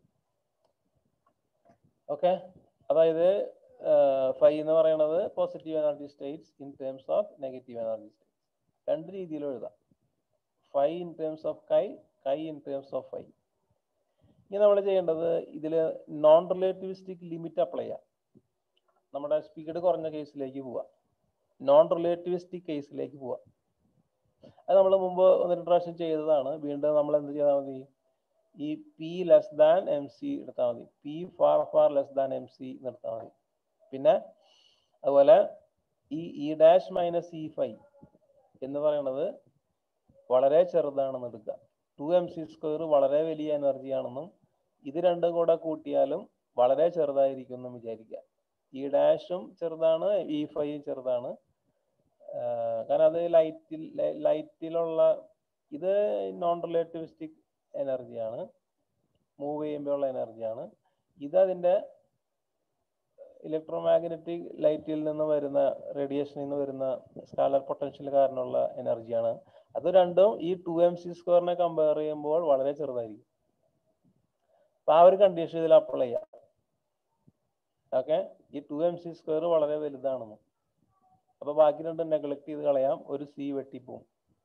okay അതായത് ഫൈവ് എന്ന് പറയുന്നത് positive energy states in terms of negative energy states രണ്ട് രീതിയിലും എഴുതാം ഫൈവ് ഇൻ ടേംസ് ഓഫ് കൈ കൈ ഇൻ ടേംസ് ഓഫ് ഫൈവ് ഇനി നമ്മൾ ചെയ്യേണ്ടത് ഇതിൽ നോൺ റിലേറ്റിവിസ്റ്റിക് ലിമിറ്റ് അപ്ലൈ ചെയ്യാം നമ്മുടെ സ്പീഡ് കുറഞ്ഞ കേസിലേക്ക് പോവാം നോൺ റിലേറ്റിവിസ്റ്റിക് കേസിലേക്ക് പോവാം അത് നമ്മൾ മുമ്പ് ഒന്ന് രണ്ട് പ്രാവശ്യം ചെയ്തതാണ് വീണ്ടും നമ്മൾ എന്ത് ചെയ്താൽ മതി ഈ P less than M C എടുത്താൽ മതി P far far less than M C നിർത്താൽ മതി പിന്നെ അതുപോലെ ഈ E dash minus E phi എന്ന് പറയുന്നത് വളരെ ചെറുതാണെന്ന് എടുക്കുക ടു എം സി സ്ക്വയർ വളരെ വലിയ എനർജി ആണെന്നും ഇത് രണ്ടും കൂടെ കൂട്ടിയാലും വളരെ ചെറുതായിരിക്കും എന്നും വിചാരിക്കുക ഈ ഡാഷും ചെറുതാണ് ഇ ഫൈവും ചെറുതാണ് കാരണം അത് ലൈറ്റിൽ ലൈറ്റിലുള്ള ഇത് നോൺ റിലേറ്റിവിസ്റ്റിക് എനർജിയാണ് മൂവ് ചെയ്യുമ്പോഴുള്ള എനർജിയാണ് ഇത് അതിൻ്റെ ഇലക്ട്രോമാഗ്നറ്റിക് ലൈറ്റിൽ നിന്ന് വരുന്ന റേഡിയേഷനിൽ നിന്ന് വരുന്ന സ്കാലർ പൊട്ടൻഷ്യൽ കാരണമുള്ള എനർജിയാണ് അത് രണ്ടും ഈ ടു എം സി സ്ക്വയറിനെ കമ്പയർ ചെയ്യുമ്പോൾ വളരെ ചെറുതായിരിക്കും അപ്പൊ ആ ഒരു കണ്ടീഷൻ ഇതിൽ അപ്ലൈ ചെയ്യാം ഓക്കെ ഈ ടു എം സി സ്ക്വയർ വളരെ വലുതാണെന്ന് അപ്പൊ ബാക്കി രണ്ടും നെഗ്ലക്ട് ചെയ്ത് കളയാം ഒരു സി വെട്ടിപ്പോവും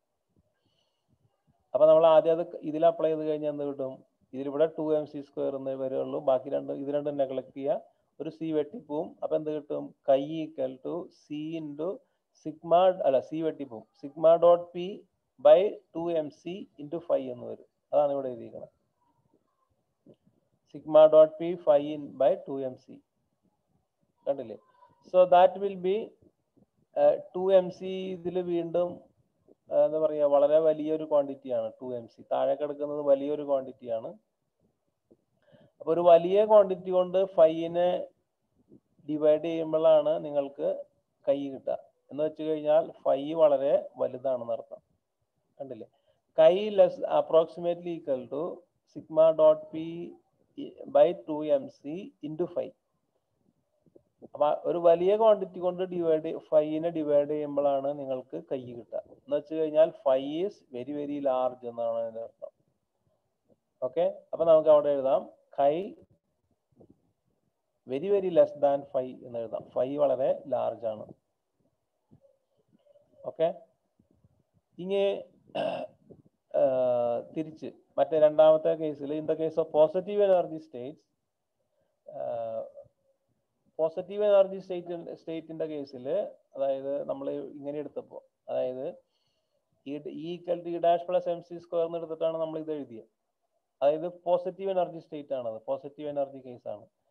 അപ്പൊ നമ്മൾ ആദ്യം അത് ഇതിൽ അപ്ലൈ ചെയ്ത് കഴിഞ്ഞാൽ എന്ത് കിട്ടും ഇതിലിവിടെ ടു എം സി സ്ക്വയർ എന്ന് വരുള്ളൂ ബാക്കി രണ്ടും ഇത് രണ്ടും നെഗ്ലക്ട് ചെയ്യുക ഒരു സി വെട്ടിപ്പോവും അപ്പൊ എന്ത് കിട്ടും chi equal to C into sigma അല്ല സി വെട്ടിപ്പോവും sigma dot P by two M C into phi എന്ന് വരും അതാണ് ഇവിടെ എഴുതിയിരിക്കുന്നത് sigma dot P phi in by two M C കണ്ടില്ലേ so that will be two M C ഇതിൽ വീണ്ടും ആ, എന്താ പറയുക വളരെ വലിയൊരു ക്വാണ്ടിറ്റിയാണ് ടു എം സി താഴെ കിടക്കുന്നത് വലിയൊരു ക്വാണ്ടിറ്റിയാണ് അപ്പൊ ഒരു വലിയ ക്വാണ്ടിറ്റി കൊണ്ട് ഫൈനെ ഡിവൈഡ് ചെയ്യുമ്പോഴാണ് നിങ്ങൾക്ക് കൈ കിട്ടുക എന്ന് വെച്ച് കഴിഞ്ഞാൽ ഫൈ വളരെ വലുതാണെന്ന് അർത്ഥം കണ്ടില്ലേ chi less approximately equal to sigma dot P by two M C into phi അപ്പൊ ഒരു വലിയ ക്വാണ്ടിറ്റി കൊണ്ട് ഡിവൈഡ് ഫൈനെ ഡിവൈഡ് ചെയ്യുമ്പോഴാണ് നിങ്ങൾക്ക് കൈ കിട്ടുക എന്ന് വെച്ച് കഴിഞ്ഞാൽ phi is very very large എന്നാണ് അതിന്റെ അർത്ഥം ഓക്കെ അപ്പൊ നമുക്ക് അവിടെ എഴുതാം chi very very less than phi എന്ന് എഴുതാം ഫൈവ് വളരെ ലാർജ് ആണ് ഓക്കെ ഇനി തിരിച്ച് മറ്റേ രണ്ടാമത്തെ കേസിൽ in the case of positive energy states positive energy state സ്റ്റേറ്റിന്റെ കേസിൽ അതായത് നമ്മൾ ഇങ്ങനെ എടുത്തപ്പോൾ അതായത് E equal T dash plus M C square എന്ന് എടുത്തിട്ടാണ് നമ്മൾ ഇത് എഴുതിയത് അതായത് പോസിറ്റീവ് എനർജി സ്റ്റേറ്റ് ആണത് പോസിറ്റീവ് എനർജി കേസ് ആണ്